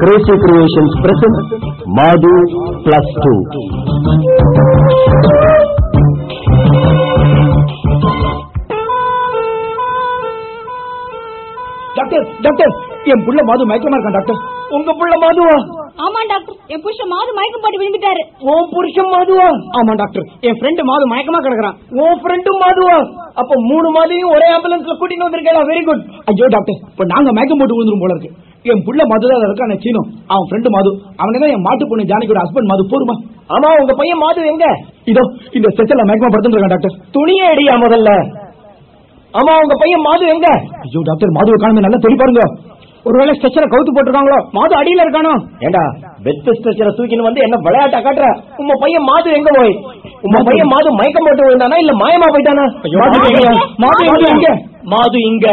Crazy Creations present Madhu Plus Two. Doctor doctor என் புள்ள மாது மயக்கமா இருக்கான் டாக்டர் உங்க புள்ள மாதுவா ஆமா டாக்டர் என் புருஷன் மாது மயக்கம் போட்டு விழுந்துட்டாரு உன் புருஷன் மாதுவா ஆமா டாக்டர் என் ஃப்ரெண்டு மாது மயக்கமா கிடக்குறான் உன் ஃப்ரெண்டும் மாதுவா அப்ப மூணு மாதையும் ஒரே ஆம்புலன்ஸ்ல கூட்டிட்டு வந்திருக்கேன் வெரி குட் ஐயோ டாக்டர் இப்ப நாங்க மயக்கம் போட்டு விழுந்துரும் போல இருக்கு என் புள்ள மது தான் இருக்கான சீனோ அவன் ஃப்ரெண்டு மாது அவனே தான் என் மாட்டு பொண்ணு ஜானகியோட ஹஸ்பண்ட் மாது போருமா ஆமா உங்க பையன் மாது எங்க இதோ இந்த ஸ்ட்ரெச்சர்ல மயக்கமா படுத்துட்டு இருக்கான் டாக்டர் துணியை அடியா முதல்ல ஆமா உங்க பையன் மாது எங்க ஐயோ டாக்டர் மாதுவை காணுமே நல்லா தெளி பாருங்க ஒருவேளை ஸ்ட்ரெச்சரை கவுத்து போட்டிருக்காங்களோ மாது அடியில இருக்கானோ ஏண்டா பெத் ஸ்ட்ரெச்சரை தூக்கின்னு வந்து என்ன விளையாட்டா காட்டுற உங்க பையன் மாது எங்க போய் உங்க பையன் மாது மயக்கம் போட்டு விழுந்தானா இல்ல மாயமா போயிட்டானா மாது எங்க? மாது எங்க இங்க மாது இங்க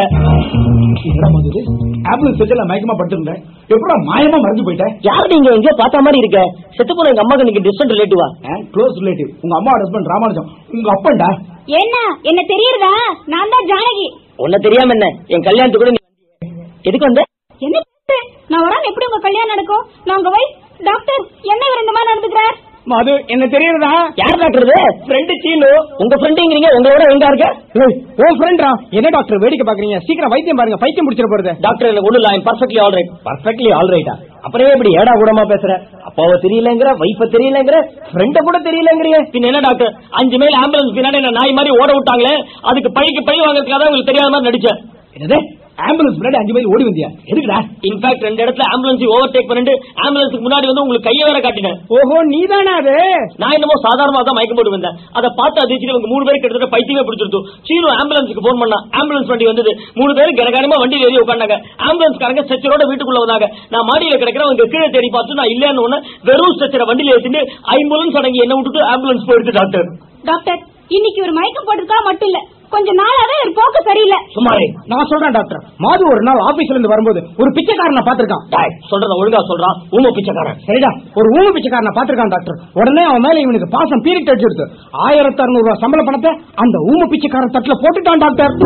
ஆப்பிள் ஸ்ட்ரெச்சர்ல மயக்கமா படுத்திருந்தேன் எப்படா மாயமா மறைஞ்சு போயிட்டேன் யார் நீங்க எங்கேயோ பார்த்த மாதிரி இருக்க செத்து போன எங்க அம்மாக்கு நீங்க டிஸ்டன்ட் ரிலேட்டிவா க்ளோஸ் ரிலேட்டிவ் உங்க அம்மா ஹஸ்பண்ட் ராமானுஜம் உங்க அப்பன்டா என்ன என்ன தெரியுறதா நான் தான் ஜானகி உன்ன தெரியாம என்ன என் கல்யாணத்துக்கு கூட நீ வந்தியே. எதுக்கு வந்த என்ன பேசுற? நான் வராம எப்படி உங்க கல்யாணம் நடக்கும் நான் உங்க வைஃப் டாக்டர் என்ன இவர் இந்த மாதிரி நடந்துக்கிறார் மாது என்ன தெரியுறதா யார் டாக்டர் இது ஃப்ரெண்டு சீனு உங்க ஃப்ரெண்டுங்கிறீங்க உங்களோட எங்க இருக்க ஏய், உன் ஃப்ரெண்டா என்ன டாக்டர் வேடிக்கை பாக்குறீங்க சீக்கிரம் வைத்தியம் பாருங்க பைத்தியம் முடிச்சிட போறது டாக்டர் எனக்கு ஒண்ணு இல்ல perfectly all right perfectly all ரைட்டா அப்புறம் எப்படி ஏடா கூடமா பேசுற அப்பாவை தெரியலங்கிற வைஃப தெரியலங்கிற ஃப்ரெண்ட கூட தெரியலங்கிறிய பின்ன என்ன டாக்டர் அஞ்சு மைல் ஆம்புலன்ஸ் பின்னாடி என்ன நாய் மாதிரி ஓட விட்டாங்களே அதுக்கு பழிக்கு பழி வாங்குறதுக்காக தான் உங்களுக்கு தெரியாத மாதிரி நடிச்சேன் என்னது ஆம்புலன்ஸ் முன்னாடி அஞ்சு மைல் ஓடி வந்தியா எதுக்குடா இன்ஃபேக்ட் ரெண்டு இடத்துல ஆம்புலன்ஸ் ஓவர் டேக் பண்ணிட்டு ஆம்புலன்ஸுக்கு முன்னாடி வந்து உங்களுக்கு கையை வேற காட்டினேன் ஓஹோ நீதானா அது நான் என்னமோ சாதாரணமா தான் மயக்கம் போட்டு வந்தேன் அதை பார்த்து அதிர்ச்சி இவங்க மூணு பேருக்கு கிட்டத்தட்ட பைத்தியமே பிடிச்சிருத்து சீனு ஆம்புலன்ஸுக்கு போன் பண்ணா ஆம்புலன்ஸ் வண்டி வந்தது மூணு பேரும் கனகாரமா வண்டியில் ஏறி உட்காந்தாங்க ஆம்புலன்ஸ்காரங்க ஸ்ட்ரெச்சரோட வீட்டுக்குள்ள வந்தாங்க நான் மாடியில கிடக்கிறவங்க கீழே தேடி பார்த்து நான் இல்லன்னு ஒண்ணு வெறும் ஸ்ட்ரெச்சரை வண்டியில ஏற்றிட்டு ஐம்புலன்ஸ் அடங்கி என்ன விட்டுட்டு ஆம்புலன்ஸ் போயிடுச்சு டாக்டர் டாக்டர் இன்னைக்கு ஒரு மயக்கம் போட்டிருக்கா மட்டும் இல்ல கொஞ்ச நாளாவே ஒரு போக்கு சரியில்லை சுமாரே நான் சொல்றேன் டாக்டர் மாது ஒரு நாள் ஆபீஸ்ல இருந்து வரும்போது ஒரு பிச்சைக்காரனை பாத்திருக்கான் டாய், சொல்றத ஒழுங்கா சொல்றான் ஊம பிச்சைக்காரன் சரிடா ஒரு ஊம பிச்சைக்காரனை பாத்திருக்கான் டாக்டர் உடனே அவன் மேல இவனுக்கு பாசம் பீரிட்டு அடிச்சிருது ஆயிரத்தி அறுநூறு ரூபாய் சம்பள பணத்தை அந்த ஊம பிச்சைக்காரன் தட்டுல போட்டுட்டான் டாக்டர்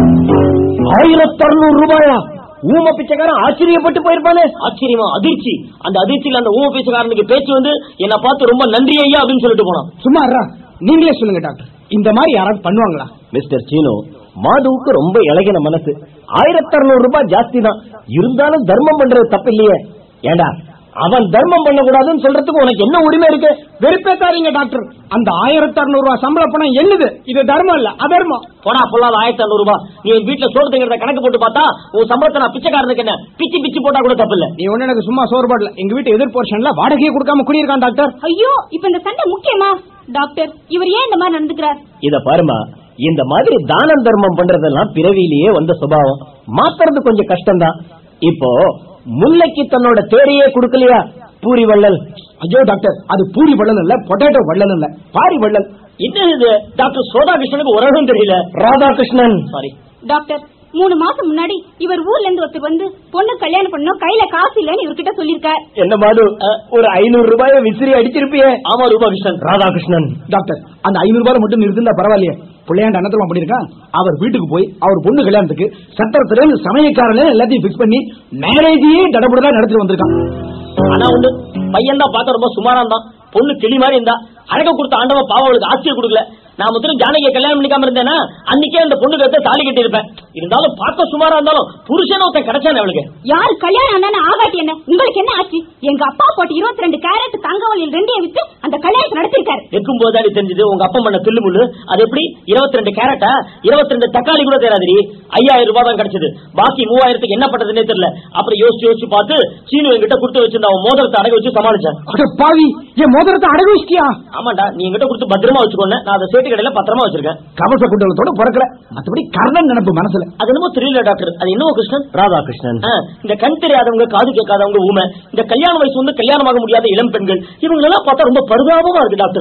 ஆயிரத்தி அறுநூறு ரூபாயா ஊம பிச்சைக்காரன் ஆச்சரியப்பட்டு போயிருப்பானே ஆச்சரியமா அதிர்ச்சி அந்த அதிர்ச்சியில அந்த ஊம பிச்சைக்காரனுக்கு பேச்சு வந்து என்ன பார்த்து ரொம்ப நன்றி ஐயா அப்படின்னு சொல்லிட்டு போனான் சும்மா இருடா. நீங்களே சொல்லுங்க டாக்டர் இந்த மாதிரி யாராவது பண்ணுவாங்களா மிஸ்டர் சீனு மாதுவுக்கு ரொம்ப இழகின மனசு ஆயிரத்தி அறுநூறு ரூபாய் ஜாஸ்தி தான் இருந்தாலும் தர்மம் பண்றது தப்பு இல்லையே ஏண்டா அவன் தர்மம் பண்ணக்கூடாதுன்னு சொல்றதுக்கு உனக்கு என்ன உரிமை இருக்கு வெறுப்பேத்தாதீங்க டாக்டர் அந்த ஆயிரத்தி அறுநூறு ரூபாய் சம்பள பணம் என்னது இது தர்மம் இல்ல அதர்மம் போடா பொல்லாத ஆயிரத்தி அறுநூறு ரூபாய் நீ என் வீட்டுல சோறு திங்கிறத கணக்கு போட்டு பார்த்தா உன் சம்பளத்தை நான் பிச்சைக்காரனுக்கு என்ன பிச்சு பிச்சு போட்டா கூட தப்பு இல்ல நீ ஒண்ணு எனக்கு சும்மா சோறுபாடல எங்க வீட்டு எதிர் போர்ஷன்ல வாடகையே கொடுக்காம குடியிருக்கான் டாக்டர் ஐயோ இப்ப இந்த சண்டை முக்கியமா டாக்டர் இவர் ஏன் இந்த மாதிரி நடந்துக்கிறார் இத பாருமா இந்த மாதிரி தானம் தர்மம் பண்றதெல்லாம் பிறவியிலேயே வந்த சுபாவம் மாத்துறது கொஞ்சம் கஷ்டம்தான் இப்போ முல்லைக்கு தன்னோட தேரையே கொடுக்கலையா பூரி வள்ளல் ஐயோ டாக்டர் அது பூரி வள்ளல் இல்ல பொட்டேட்டோ வள்ளல் இல்ல பாரி வள்ளல் என்ன இது டாக்டர் சோதா கிருஷ்ணனுக்கு உலகம் தெரியல ராதாகிருஷ்ணன் சாரி டாக்டர் மூணு மாசம் முன்னாடி இவர் ஊர்ல இருந்து ஒருத்தர் வந்து பொண்ணு கல்யாணம் பண்ணணும் கையில காசு இல்லன்னு இவர்கிட்ட சொல்லிருக்கார் என்ன மாது ஒரு ஐநூறு ரூபாய விசிறி அடிச்சிருப்பியே ஆமா ரூபா கிருஷ்ணன் ராதாகிருஷ்ணன் டாக்டர் அந்த ஐநூறு ரூபாய் மட்டும் நிறுத்திருந்தா பரவாயில்லையே பிள்ளையாண்ட அன்னத்தமா பண்ணிருக்கான் அவர் வீட்டுக்கு போய் அவர் பொண்ணு கல்யாணத்துக்கு சத்திரத்துல இருந்து சமயக்காரனே எல்லாத்தையும் பிக்ஸ் பண்ணி மேரேஜையே தடபுடலா நடத்திட்டு வந்திருக்கான் ஆனா ஒண்ணு பையன் தான் பார்க்க ரொம்ப சுமாரா இருந்தான் பொண்ணு கிளி மாதிரி இருந்தா அழக கொடுத்த ஆண்டவ பாவம் அவளுக்கு ஆச்சரியம் கொடுக்கல நான் முதல்ல ஜானகியை கல்யாணம் பண்ணிக்காம இருந்தேனா அன்னைக்கே அந்த பொண்ணு கத்த தாலி கட்டி இருப்பேன் இருந்தாலும் பார்க்க சுமாரா இருந்தாலும் புருஷன் ஒருத்தன் கிடைச்சானே அவளுக்கு யார் கல்யாணம் ஆனாலும் ஆகாட்டி என்ன உங்களுக்கு என்ன ஆச்சு எங்க அப்பா போட்டு இருபத்தி ரெண்டு கேரட் தங்க வழியில் ரெண்டையும் வித்து அந்த கல்யாணத்தை நடத்திருக்காரு வைக்கும் போதாடி தெரிஞ்சது உங்க அப்பா பண்ண தில்லு முள்ளு அது எப்படி இருபத்தி ரெண்டு கேரட்டா இருபத்தி ரெண்டு தக்காளி கூட தெரியாதுடி ஐயாயிரம் ரூபாய் தான் கிடைச்சது பாக்கி மூவாயிரத்துக்கு என்ன பண்றதுன்னே தெரியல அப்புறம் யோசிச்சு யோசிச்சு பார்த்து சீனு என்கிட்ட கொடுத்து வச்சிருந்த அவன் மோதிரத்தை அடகு வச்சு சமாளிச்சேன் அட பாவி என் மோதிரத்தை அடகு வச்சிட்டியா ஆமாண்டா நீ என்கிட்ட கொடுத்து பத்திரமா வச்சுக்கோன்னு நான் அதை சேட்டு கடையில பத்திரமா வச்சிருக்கேன் கவச குண்டலத்தோட பிறக்கல மத்தபடி கர்ணன் நினைப்பு மனசுல அது என்னமோ தெரியல டாக்டர் அது என்னவோ கிருஷ்ணன் ராதாகிருஷ்ணன் ஆ, இந்த கண் தெரியாதவங்க காது கேட்காதவங்க ஊமை இந்த கல்யாண வயசு வந்து கல்யாணமாக முடியாத இளம் பெண்கள் இவங்க எல்லாம் பார்த்தா ரொம்ப பரிதாபமா இருக்கு டாக்டர்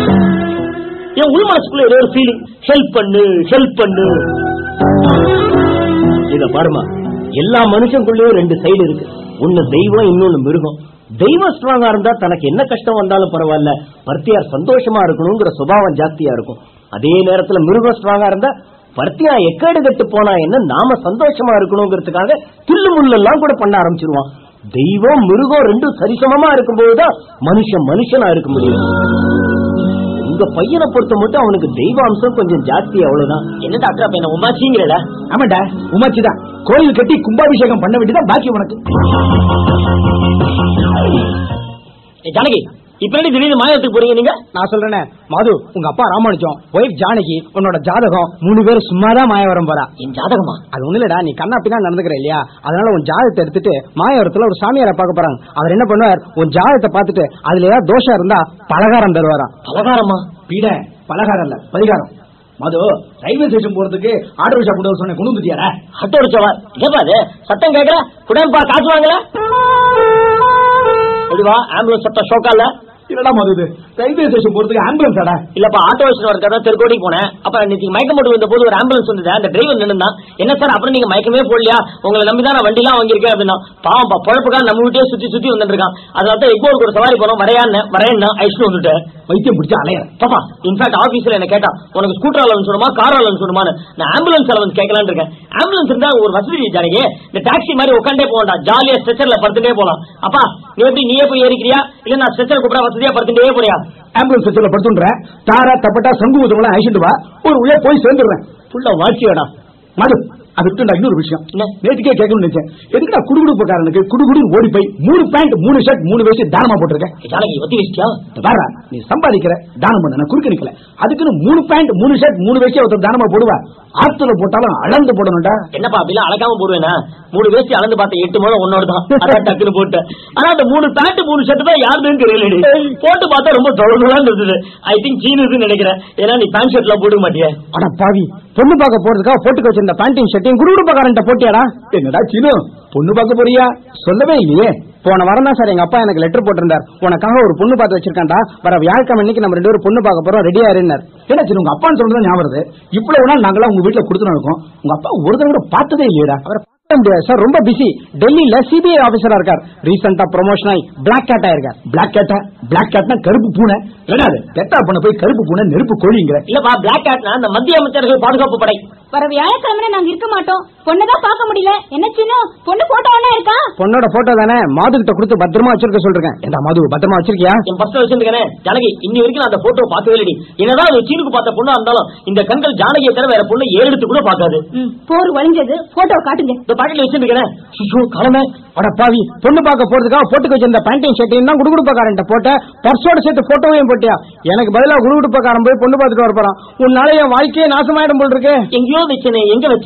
என் உள் மனசுக்குள்ள ஏதோ ஒரு ஃபீலிங் ஹெல்ப் பண்ணு ஹெல்ப் பண்ணு இத பாருமா எல்லா மனுஷங்களுக்கும் ரெண்டு சைடு இருக்கு ஒண்ணு தெய்வம் இன்னொன்னு மிருகம் தெய்வம் ஸ்ட்ராங்கா இருந்தா தனக்கு என்ன கஷ்டம் வந்தாலும் பரவாயில்ல பர்த்தியார் சந்தோஷமா இருக்கணுங்கிற சுபாவம் ஜாஸ்தியா இருக்கும் அதே நேரத்துல மிருகம் ஸ்ட்ராங்கா இருந்தா பர்த்தியா எக்கேடு கட்டு போனா என்ன நாம சந்தோஷமா இருக்கணுங்கிறதுக்காக தில்லு முள்ளெல்லாம் கூட பண்ண ஆரம்பிச்சிருவான் தெய்வம் மிருகம் ரெண்டும் சரிசமமா இருக்கும்போதுதான் மனுஷன் மனுஷனா இருக்க முடியும் உங்க பையனை பொறுத்த மட்டும் அவனுக்கு தெய்வ அம்சம் கொஞ்சம் ஜாஸ்தி அவ்வளவுதான் என்ன டாக்டர் அப்ப என்ன உமாச்சிங்கிறல ஆமாண்டா உமாச்சி தான் கோயில் கட்டி கும்பாபிஷேகம் பண்ண வேண்டியதான் பாக்கி உனக்கு ஜானகி இப்ப என்ன திடீர்னு மாயத்துக்கு போறீங்க நீங்க நான் சொல்றேனே மாது உங்க அப்பா ராமானுஜம் ஒய்ஃப் ஜானகி உன்னோட ஜாதகம் மூணு பேரும் சும்மாதான் மாயவரம் போறா என் ஜாதகமா அது ஒண்ணு இல்லடா நீ கண்ணா பின்னா நடந்துக்கிற இல்லையா அதனால உன் ஜாதகத்தை எடுத்துட்டு மாயவரத்துல ஒரு சாமியாரை பார்க்க போறாங்க அவர் என்ன பண்ணுவார் உன் ஜாதகத்தை பார்த்துட்டு அதுல ஏதாவது தோஷம் இருந்தா பலகாரம் தருவாராம் பலகாரமா பீட பலகாரம் இல்ல பரிகாரம் மது ரயில்வே ஸ்டேஷன் போறதுக்கு ஆட்டோ ரிக்ஷா கொண்டு வர சொன்ன கொண்டு வந்துட்டியாரா ஆட்டோ அடிச்சவா ஏப்பா அது சத்தம் கேக்குற குடன்பா காசு வாங்கல எப்படிவா ஆம்புலன்ஸ் சத்தம் ஷோக்கா இல்ல இல்லடா மது இது ரயில்வே ஸ்டேஷன் போறதுக்கு ஆம்புலன்ஸ் ஆடா இல்லப்பா ஆட்டோ வச்சு வரக்காக தெருக்கோடி போனேன் அப்ப நேற்று மயக்கம் போட்டு வந்த போது ஒரு ஆம்புலன்ஸ் வந்தது அந்த டிரைவர் நின்னுதான் என்ன சார் அப்புறம் நீங்க மயக்கமே போடலையா உங்களை நம்பி தான் நான் வண்டிலாம் வாங்கியிருக்கேன் அப்படின்னா பாவம் பொழப்புக்காக நம்ம வீட்டே சுத்தி சுத்தி வந்துட்டு இருக்கான் அதனால தான் எக்மோருக்கு ஒரு சவாரி போனோம் வரையான்னு வரேன்னா ஐஸ்னு வந்துட்டேன் வைத்தியம் பிடிச்ச அலையற பாப்பா இன்ஃபேக்ட் ஆபீஸ்ல என்ன கேட்டா உனக்கு ஸ்கூட்டர் அலவன்ஸ் வேணுமா கார் அலவன்ஸ் வேணுமான்னு நான் ஆம்புலன்ஸ் அலவன்ஸ் கேட்கலான்னு இருக்கேன் ஆம்புலன்ஸ் இருந்தா ஒரு வசதி ஜானகி இந்த டாக்ஸி மாதிரி உட்காண்டே போகண்டா ஜாலியா ஸ்ட்ரெச்சர்ல படுத்துட்டே போலாம் அப்பா நீ எப்படி நீயே போய் ஏறிக்கிறியா இல்ல நான் ஸ்ட்ரெச்சர் கூப்பிடா வசதியா படுத்துட்டே போறியா ஆம்புலன்ஸ் வச்சுல படுத்துன்றேன் தாரா தப்பட்டா சங்கு ஊதுவெல்லாம் அழிச்சிட்டு வா ஒரு உள்ளே போய் சேர்ந்துடுறேன் ஃபுல்லா வாட்சியாடா மது அது விட்டுண்டா இன்னொரு விஷயம் என்ன? நேற்றுக்கே கேட்கணும்னு நினைச்சேன் எதுக்குடா குடுகுடுப்புக்காரனுக்கு குடுகுடு ஓடி போய் மூணு பேண்ட் மூணு ஷர்ட் மூணு வேஷ்டி தானமா போட்டிருக்கேன் ஜானகி ஒத்தி வச்சியா இந்த பாருடா, நீ சம்பாதிக்கிற தானம் பண்ண நான் குறுக்க நிக்கல அதுக்குன்னு மூணு பேண்ட் மூணு ஷர்ட் மூணு வேஷ்டி ஒருத்தர் தானமா போடுவா ஆத்துல போட்டாலும் அளந்து போடணும்டா என்னப்பா அப்படிலாம் அழகாம போடுவேனா மூணு வேஷ்டி அளந்து பார்த்த எட்டு முழம் உன்னோட தான் அதான் டக்குன்னு போட்டேன் ஆனா அந்த மூணு பேண்ட் மூணு ஷர்ட் தான் யாருன்னு தெரியலடி போட்டு பார்த்தா ரொம்ப தொலைதான் இருந்தது ஐ திங்க் சீனுன்னு நினைக்கிறேன் ஏன்னா நீ பேண்ட் ஷர்ட் எல்லாம் போட்டுக்க மாட்டியா அட பாவி பொண்ணு பார்க்க போறதுக்காக போட்டுக்க வச்சிருந்த பேண்டையும் ஷர்ட்டையும் குடுகுடுப்பக்காரன்ட்ட போட்டியாடா என்னடா சீனு பொண்ணு பார்க்க போறியா சொல்லவே இல்லையே போன வாரம் தான் சார் எங்க அப்பா எனக்கு லெட்டர் போட்டிருந்தார் உனக்காக ஒரு பொண்ணு பார்த்து வச்சிருக்காண்டா வர வியாழக்கிழமை அன்னைக்கு நம்ம ரெண்டு பேரும் பொண்ணு பார்க்க போறோம் ரெடியா இருந்தார் என்ன சரி உங்க அப்பான்னு சொல்றது ஞாபகம் வருது இவ்வளவு நாள் நாங்களாம் உங்க வீட்டுல கொடுத்துட்டு இருக்கோம் உங்க அப்பா ஒரு தடவை கூட பார்த்ததே இல்லையடா அவர் பார்க்க முடியாது சார் ரொம்ப பிஸி டெல்லியில சிபிஐ ஆபீசரா இருக்கார் ரீசெண்டா ப்ரொமோஷன் ஆகி பிளாக் கேட் ஆயிருக்கார் பிளாக் கேட்டா பிளாக் கேட்னா கருப்பு பூனை என்னது கெட்டா பண்ண போய் கருப்பு பூனை நெருப்பு கோழிங்கிற இல்லப்பா பிளாக் கேட்னா அந்த மத்திய அமைச்சர்கள் பாதுகாப்பு படை வர வியாழக்கிழமை நாங்க இருக்க மாட்டோம் பொண்ணுதான் பார்க்க முடியல என்ன சின்ன பொண்ணு போட்டோ ஒண்ணா இருக்கா பொண்ணோட போட்டோ தானே மாது கிட்ட கொடுத்து பத்திரமா வச்சிருக்க சொல்றேன் ஏண்டா மது பத்திரமா வச்சிருக்கியா என் பர்சனல் வச்சிருக்கேன் ஜானகி இன்னி வரைக்கும் நான் அந்த போட்டோ பார்க்கவே இல்லடி என்னதான் அது சீனுக்கு பார்த்த பொண்ணா இருந்தாலும் இந்த கண்கள் ஜானகியை தவிர வேற பொண்ணு ஏறெடுத்து கூட பார்க்காது ம், போர் வழிஞ்சது போட்டோ காட்டுங்க இந்த பாக்கெட்ல வச்சிருக்கேன் ஐயோ காலமே அட பாவி பொண்ணு பார்க்க போறதுக்காக போட்டுக்க வச்சிருந்த பேண்டையும் ஷர்ட்டையும் தான் குடுகுடுப்பக்காரன் போட்ட பர்ஸோட சேர்த்து போட்டோவையும் போட்டியா எனக்கு பதிலா குடுகுடுப்பக்காரன் போய் பொண்ணு பார்த்துட்டு வர போறான் உன்னால என் வாழ்க்கையே நாசமாயிடும் போல் இருக்கு எங்கேயோ வச்சனே எங்க வச்ச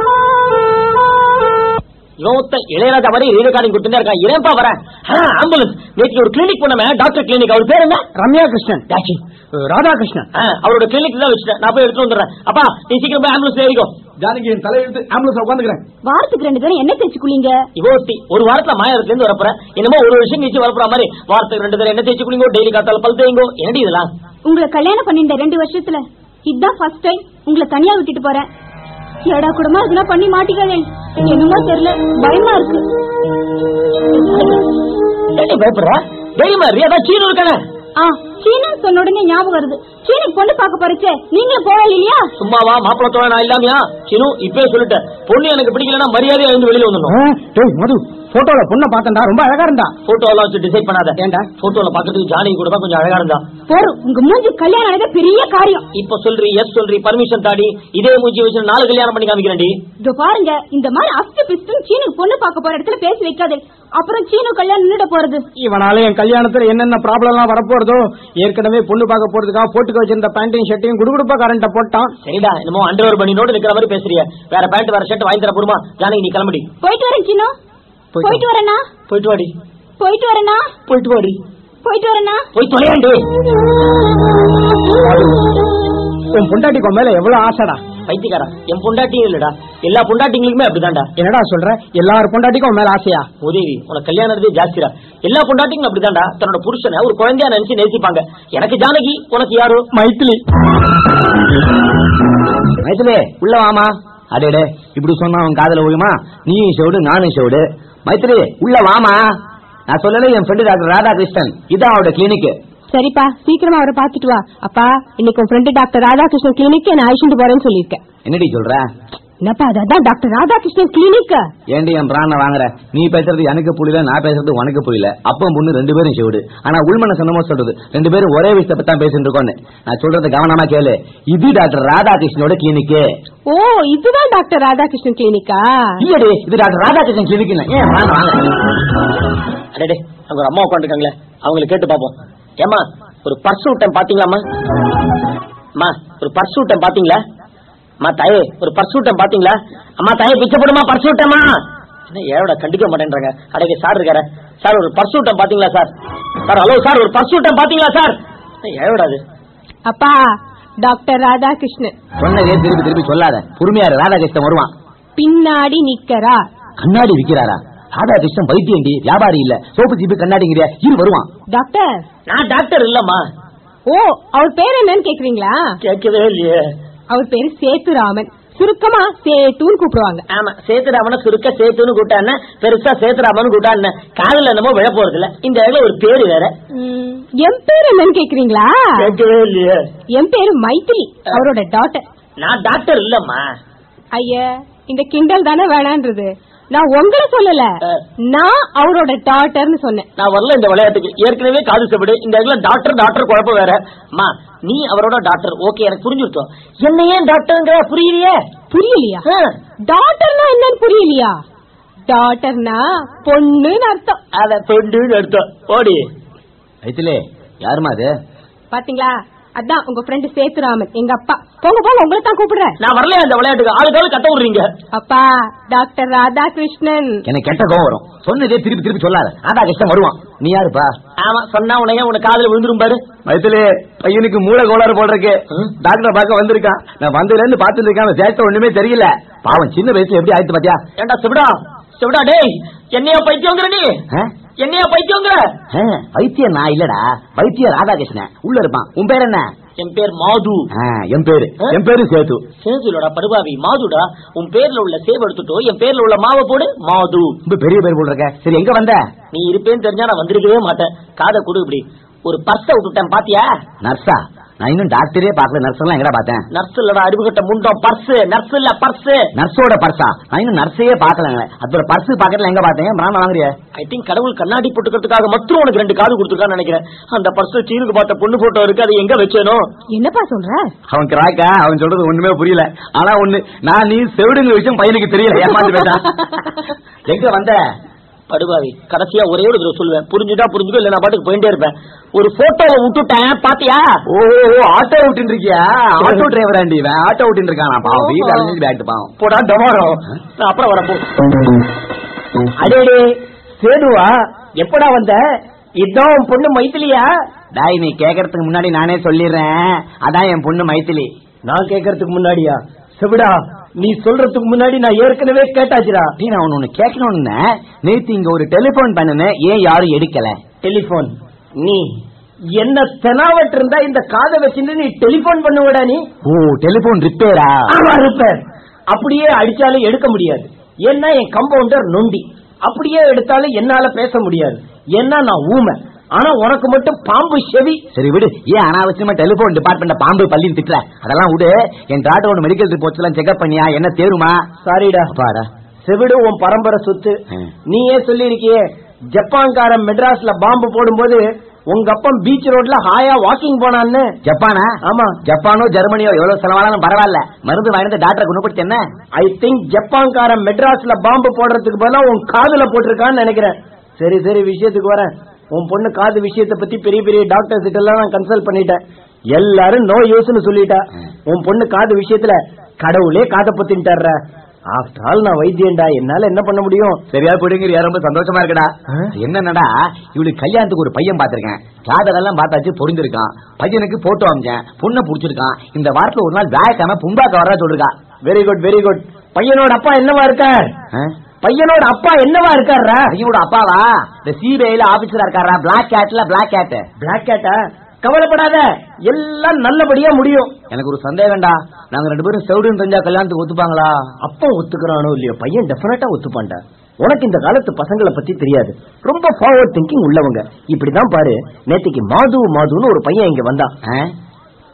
இவத்த இளையராஜா மாதிரி ரீடியோ கார்டிங் கொடுத்துட்டே இருக்கான் ஏன்பா வரேன் ஆம்புலன்ஸ் நேற்று ஒரு கிளினிக் போனமே டாக்டர் கிளினிக் அவர் பேர் என்ன ரம்யா கிருஷ்ணன் யாச்சி ராதாகிருஷ்ணன் ஆ, அவரோட கிளினிக் தான் வச்சுட்டேன் நான் போய் எடுத்து வந்துடுறேன் அப்பா நீ சீக்கிரம் போய் ஆம்புலன்ஸ் ஏறிக்கோ ஜானகி என் தலையெழுத்து ஆம்புலன்ஸ் உட்காந்துக்கிறேன் வாரத்துக்கு ரெண்டு பேரும் என்ன தேய்ச்சி குளிங்க இவோத்தி ஒரு வாரத்துல மாயத்துல இருந்து வரப்போறேன் என்னமோ ஒரு வருஷம் கழிச்சு வரப்போற மாதிரி வாரத்துக்கு ரெண்டு தடவை என்ன தேய்ச்சி குளிங்கோ டெய்லி காத்தால பல் தேய்ங்கோ என்னடி இதெல்லாம் உங்களை கல்யாணம் பண்ணிட்ட ரெண்டு வருஷத்துல இதுதான் ஃபர்ஸ்ட் டைம் உங்களை தனியா விட்டுட்டு போறேன் ஏடா கூடமா இதெல்லாம் பண்ணி மாட்டிக்காதே என்னமோ தெரியல பயமா இருக்கு ஏண்டி பயப்படுற தைரியமா இரு அதான் சீனு இருக்கானே ஆ சீனு சொன்ன உடனே ஞாபகம் வருது சீனுக்கு பொண்ணு பார்க்க போறச்சே நீங்களும் போகல இல்லையா சும்மாவா மாப்பிள தோழ நான் இல்லாமையா சீனு இப்பவே சொல்லிட்டேன் பொண்ணு எனக்கு பிடிக்கலன்னா மரியாதையா இருந்து வெளியில வந்துடணும் டேய் மது போட்டோல பொண்ணை பார்த்தேன்டா ரொம்ப அழகா இருந்தா போட்டோ எல்லாம் வச்சு டிசைட் பண்ணாத ஏன்டா? போட்டோல பாக்கிறதுக்கு ஜானகி கூட தான் கொஞ்சம் அழகா இருந்தா போறோம் உங்க மூஞ்சி கல்யாணம் ஆனதே பெரிய காரியம் இப்ப சொல்றி எஸ் சொல்றி பர்மிஷன் தாடி இதே மூஞ்சி வச்சு நாலு கல்யாணம் பண்ணி காமிக்கிறேன்டி இதோ பாருங்க இந்த மாதிரி அஸ்து பிஸ்டும் சீனுக்கு பொண்ணு பார்க்க போற இடத்துல பேசி வைக்காதே அப்புறம் சீனு கல்யாணம் நின்னுட போறது இவனால என் கல்யாணத்துல என்னென்ன ப்ராப்ளம் எல்லாம் வரப்போறதோ ஏற்கனவே பொண்ணு பார்க்க போறதுக்காக போட்டுக்க வச்சிருந்த பேண்டையும் ஷர்ட்டையும் குடுகுடுப்பக்காரன்ட்ட போட்டான் சரிடா என்னமோ அண்டர்வேர் பண்ணினோடு நிக்கிற மாதிரி பேசுறிய வேற பேண்ட் வேற ஷர்ட் வாங்கி தர போடுமா ஜானகி நீ கிளம்படி போயிட்டு வரேன் சீனு போயிட்டு போயிட்டு வரேனா போயிட்டு வாடி போயிட்டு வரேனா போயிட்டு வாடி போயிட்டு வரேனா போய் தொலையாண்டி உன் பொண்டாட்டிக்கு உன் மேல எவ்வளவு ஆசைடா பைத்தியக்காரா என் பொண்டாட்டியும் இல்லடா எல்லா பொண்டாட்டிங்களுக்குமே அப்படிதான்டா என்னடா சொல்ற எல்லார் பொண்டாட்டிக்கும் உன் மேல ஆசையா உதவி உனக்கு கல்யாணம் ஜாஸ்திரா எல்லா பொண்டாட்டிங்களும் அப்படிதான்டா தன்னோட புருஷனை ஒரு குழந்தையா நினைச்சு நேசிப்பாங்க எனக்கு ஜானகி உனக்கு யாரோ மைத்திலி மைத்திலே உள்ள வாமா அடேடே இப்படி சொன்னா அவன் காதல விழுமா நீயும் செவிடு நானும் செவிடு மைத்திரி உள்ள வாமா நான் சொல்லல என் ஃப்ரெண்டு டாக்டர் ராதாகிருஷ்ணன் இதான் அவரோட கிளினிக் சரிப்பா சீக்கிரமா அவரை பாத்துட்டு வா அப்பா இன்னைக்கு உன் ஃப்ரெண்டு டாக்டர் ராதாகிருஷ்ணன் கிளினிக் நான் அழிச்சுட்டு போறேன்னு சொல்லியிருக்கேன் என்னடி சொல்ற என்னப்பா அதான் டாக்டர் ராதாகிருஷ்ணன் கிளினிக் ஏண்டி என் பிராண வாங்குற நீ பேசுறது எனக்கு புரியல நான் பேசுறது உனக்கு புரியல அப்பம் பொண்ணு ரெண்டு பேரும் செவிடு ஆனா உள்மன சொன்னமோ சொல்றது ரெண்டு பேரும் ஒரே விஷயத்தை பத்தி தான் பேசிட்டு இருக்கோன்னு நான் சொல்றத கவனமா கேளு இது டாக்டர் ராதாகிருஷ்ணனோட கிளினிக் ஓ இதுதான் டாக்டர் ராதாகிருஷ்ணன் கிளினிக்கா இல்லடி இது டாக்டர் ராதாகிருஷ்ணன் கிளினிக் இல்ல ஏன் பிராண வாங்குற அடடே அங்க ஒரு அம்மா உட்காந்துருக்காங்களே அவங்களை கேட்டு பாப்போம் ஏமா ஒரு பர்ஸ் விட்டேன் பாத்தீங்களாம்மா அம்மா ஒரு பர்ஸ் விட்டேன் பாத்தீங்களா அம்மா தாயே ஒரு பர்ஸ் விட்டேன் பாத்தீங்களா அம்மா தாயே பிச்சை போடுமா பர்ஸ் விட்டேம்மா என்ன ஏழோட கண்டிக்க மாட்டேன்றாங்க அடே சார் இருக்காரு சார் ஒரு பர்ஸ் விட்டேன் பாத்தீங்களா சார் சார் ஹலோ சார் ஒரு பர்ஸ் விட்டேன் பாத்தீங்களா சார் என்ன ஏழோட அது அப்பா டாக்டர் ராதாகிருஷ்ணன் சொன்னதே திருப்பி திருப்பி சொல்லாத பொறுமையாரு ராதாகிருஷ்ணன் வருவான் பின்னாடி நிக்கறா கண்ணாடி விக்கிறாரா ராதாகிருஷ்ணன் வைத்தியண்டி வியாபாரி இல்ல சோப்பு ஜிபி கண்ணாடிங்கிறியா இரு வருவான் டாக்டர் நான் டாக்டர் இல்லம்மா ஓ அவர் பேர் என்னன்னு கேக்குறீங்களா கேட்கவே இல்லையே அவர் பேரு சேத்துராமன் சுருக்கமா சேத்துன்னு கூப்பிடுவாங்க ஆமா சேத்துராமன சுருக்க சேத்துன்னு கூட்டான பெருசா சேத்துராமன் கூட்டான காதல என்னமோ விழ போறது இல்ல இந்த இடத்துல ஒரு பேரு வேற ம், என் பேர் என்னன்னு கேக்குறீங்களா கேட்கவே இல்லையே என் பேரு மைத்திலி அவரோட டாக்டர் நான் டாக்டர் இல்லம்மா ஐயா இந்த கிண்டல் தானே வேணான்றது நான் உங்களை சொல்லல ஆ. நான் அவரோட டாட்டர்னு சொன்னேன் நான் வரல இந்த விளையாட்டுக்கு ஏற்கனவே காது செப்படு இந்த இடத்துல டாக்டர் டாக்டர் குழப்பம் வேற அம்மா நீ அவரோட டாக்டர் ஓகே எனக்கு புரிஞ்சுட்டோம் என்ன ஏன் டாக்டர்ங்கிற புரியலையே புரியலையா ஆ. டாட்டர்னா என்னன்னு புரியலையா டாட்டர்னா பொண்ணுன்னு அர்த்தம் அத பெண்டுன்னு அர்த்தம் ஓடி வைத்திலே யாருமா அது பாத்தீங்களா அதான் உங்க ஃப்ரெண்டு சேத்துராமன் எங்க அப்பா போங்க போங்க உங்களை தான் கூப்பிடுறேன் நான் வரலையா இந்த விளையாட்டுக்கு ஆளுக்காவது கத்த விடுறீங்க அப்பா டாக்டர் ராதாகிருஷ்ணன் எனக்கு கெட்ட கோவம் வரும் சொன்னதே திருப்பி திருப்பி சொல்லாத ராதாகிருஷ்ணன் வருவான் நீ யாருப்பா ஆமா சொன்னா உனையே உனக்கு காதுல விழுந்துரும் பாரு வயசுலே பையனுக்கு மூளை கோளாறு போல் இருக்கு டாக்டர் பார்க்க வந்திருக்கான் நான் வந்ததுல இருந்து பாத்துட்டு இருக்கேன் சேர்த்த ஒண்ணுமே தெரியல பாவம் சின்ன வயசுல எப்படி ஆயிடுச்சு பாத்தியா ஏண்டா சிவிடா சிவிடா டேய் என்னையா பைத்தியங்கிற நீ ஆ? என்னையா பைத்தியங்கிற ஆ, வைத்தியர் நான் இல்லடா வைத்தியர் ராதாகிருஷ்ணன் உள்ள இருப்பான் உன் பேர் என்ன என் பேர் மாது ஆ, என் பேரு என் பேரு சேது சேதுலடா படுபாவி மாதுடா உன் பேர்ல உள்ள சேவ் எடுத்துட்டோ என் பேர்ல உள்ள மாவை போடு மாது ரொம்ப பெரிய பேர் போல் இருக்க சரி எங்க வந்த நீ இருப்பேன்னு தெரிஞ்சா நான் வந்திருக்கவே மாட்டேன் காதை கொடு இப்படி ஒரு பர்ஸ விட்டுட்டேன் பாத்தியா நர்ஸா நான் இன்னும் டாக்டரே பார்க்கல நர்ஸ் எல்லாம் எங்கடா பார்த்தேன் நர்ஸ் இல்லடா அறிவுகட்ட முண்டம் பர்ஸ் நர்ஸ் இல்ல பர்ஸ் நர்ஸோட பர்ஸா நான் இன்னும் நர்ஸையே பார்க்கலங்க அதோட பர்ஸ் பாக்கெட்ல எங்க பார்த்தேன் பிராம வாங்குறிய ஐ திங்க் கடவுள் கண்ணாடி போட்டுக்கிறதுக்காக மட்டும் உனக்கு ரெண்டு காது கொடுத்துருக்கான்னு நினைக்கிறேன் அந்த பர்ஸ் சீனுக்கு பார்த்த பொண்ணு போட்டோ இருக்கு அது எங்க வச்சேனோ என்னப்பா சொல்ற அவன் கிராக்கா அவன் சொல்றது ஒண்ணுமே புரியல ஆனா ஒண்ணு நான் நீ செவிடுங்கிற விஷயம் பையனுக்கு தெரியல ஏமாந்து போயிட்டான் எங்க வந்த படுபாவி கடைசியா ஒரே ஒரு தடவை சொல்லுவேன் புரிஞ்சுட்டா புரிஞ்சுக்கோ இல்ல நான் பாட்டுக்கு போயிட்டே இருப்பேன் ஒரு போட்டோவை விட்டுட்டேன் பாத்தியா ஓ ஆட்டோ விட்டு இருக்கியா ஆட்டோ டிரைவர் ஆண்டி இவன் ஆட்டோ விட்டு இருக்கான் பாவம் வீட்டுல அலைஞ்சு பேட்டு பாவம் போடா டமாரோ நான் அப்புறம் வரப்போ அடேடே சேதுவா எப்படா வந்த இதான் உன் பொண்ணு மைத்திலியா டாய் நீ கேக்குறதுக்கு முன்னாடி நானே சொல்லிடுறேன் அதான் என் பொண்ணு மைத்திலி நான் கேக்குறதுக்கு முன்னாடியா செவிடா நீ சொல்றதுக்கு முன்னாடி நான் ஏற்கனவே கேட்டாச்சுடா டீ, நான் ஒண்ணு ஒண்ணு கேட்கணும்னு நேத்து இங்க ஒரு டெலிபோன் பண்ணுனேன் ஏன் யாரும் எடுக்கல டெலிபோன் நீ என்ன தெனாவட்டு இருந்தா இந்த காதை வச்சுட்டு நீ டெலிபோன் பண்ணுவடா நீ ஓ டெலிபோன் ரிப்பேரா ஆமா ரிப்பேர் அப்படியே அடிச்சாலும் எடுக்க முடியாது ஏன்னா என் கம்பவுண்டர் நொண்டி அப்படியே எடுத்தாலும் என்னால பேச முடியாது ஏன்னா நான் ஊமை ஆனா உனக்கு மட்டும் பாம்பு செவி சரி விடு ஏன் அனாவசியமா டெலிபோன் டிபார்ட்மெண்ட் பாம்பு பள்ளின்னு திட்டுற அதெல்லாம் விடு என் டாக்டரோட மெடிக்கல் ரிப்போர்ட்ஸ் எல்லாம் செக்அப் பண்ணியா என்ன தேருமா சாரிடா அப்பாடா செவிடு உன் பரம்பரை சொத்து ம். நீயே சொல்லிருக்கியே ஜப்பான்காரன் மெட்ராஸ்ல பாம்பு போடும்போது உங்க அப்பன் பீச் ரோட்ல ஹாயா வாக்கிங் போனான்னு ஜப்பானா ஆமா ஜப்பானோ ஜெர்மனியோ எவ்வளவு செலவானாலும் பரவாயில்ல மருந்து வாங்கிட்டு டாக்டரை குணப்படுத்தி என்ன ஐ திங்க் ஜப்பான்காரன் மெட்ராஸ்ல பாம்பு போடுறதுக்கு பதிலா உன் காதுல போட்டிருக்கான்னு நினைக்கிறேன் சரி சரி விஷயத்துக்கு வரேன் உன் பொண்ணு காது விஷயத்தை பத்தி பெரிய பெரிய டாக்டர்ஸ் கிட்ட எல்லாம் நான் கன்சல்ட் பண்ணிட்டேன் எல்லாரும் நோ யூஸ்னு சொல்லிட்டா உன் பொண்ணு காது விஷயத்துல கடவுளே காதை பத்தின்ட்டார ஆஃப்டர் ஆல் நான் வைத்தியன்டா என்னால என்ன பண்ண முடியும் சரியா போயிடுங்கிறியா ரொம்ப சந்தோஷமா இருக்குடா என்னன்னடா இவளுக்கு கல்யாணத்துக்கு ஒரு பையன் பாத்திருக்கேன் ஜாதகெல்லாம் பார்த்தாச்சு பொருந்திருக்கான் பையனுக்கு போட்டோ அமைச்சேன் பொண்ணை புடிச்சிருக்கான் இந்த வாரத்துல ஒரு நாள் வியாழக்கிழமை பும்பாக்க வர சொல்லிருக்கா வெரி குட் வெரி குட் பையனோட அப்பா என்னவா இருக்கார் ஆ? பையனோட அப்பா என்னவா இருக்காரா பையனோட அப்பாவா இந்த சிபிஐல ஆபீசரா இருக்காரா பிளாக் கேட்ல பிளாக் கேட் பிளாக் கேட்டா கவலைப்படாத எல்லாம் நல்லபடியா முடியும் எனக்கு ஒரு சந்தேகம்டா நாங்க ரெண்டு பேரும் செவிடுன்னு தெரிஞ்சா கல்யாணத்துக்கு ஒத்துப்பாங்களா அப்பா ஒத்துக்கிறானோ இல்லையோ பையன் டெஃபினட்டா ஒத்துப்பான்டா உனக்கு இந்த காலத்து பசங்களை பத்தி தெரியாது ரொம்ப ஃபார்வர்ட் திங்கிங் உள்ளவங்க இப்படிதான் பாரு நேத்திக்கு மாது மாதுன்னு ஒரு பையன் இங்க வந்தான் ஆ?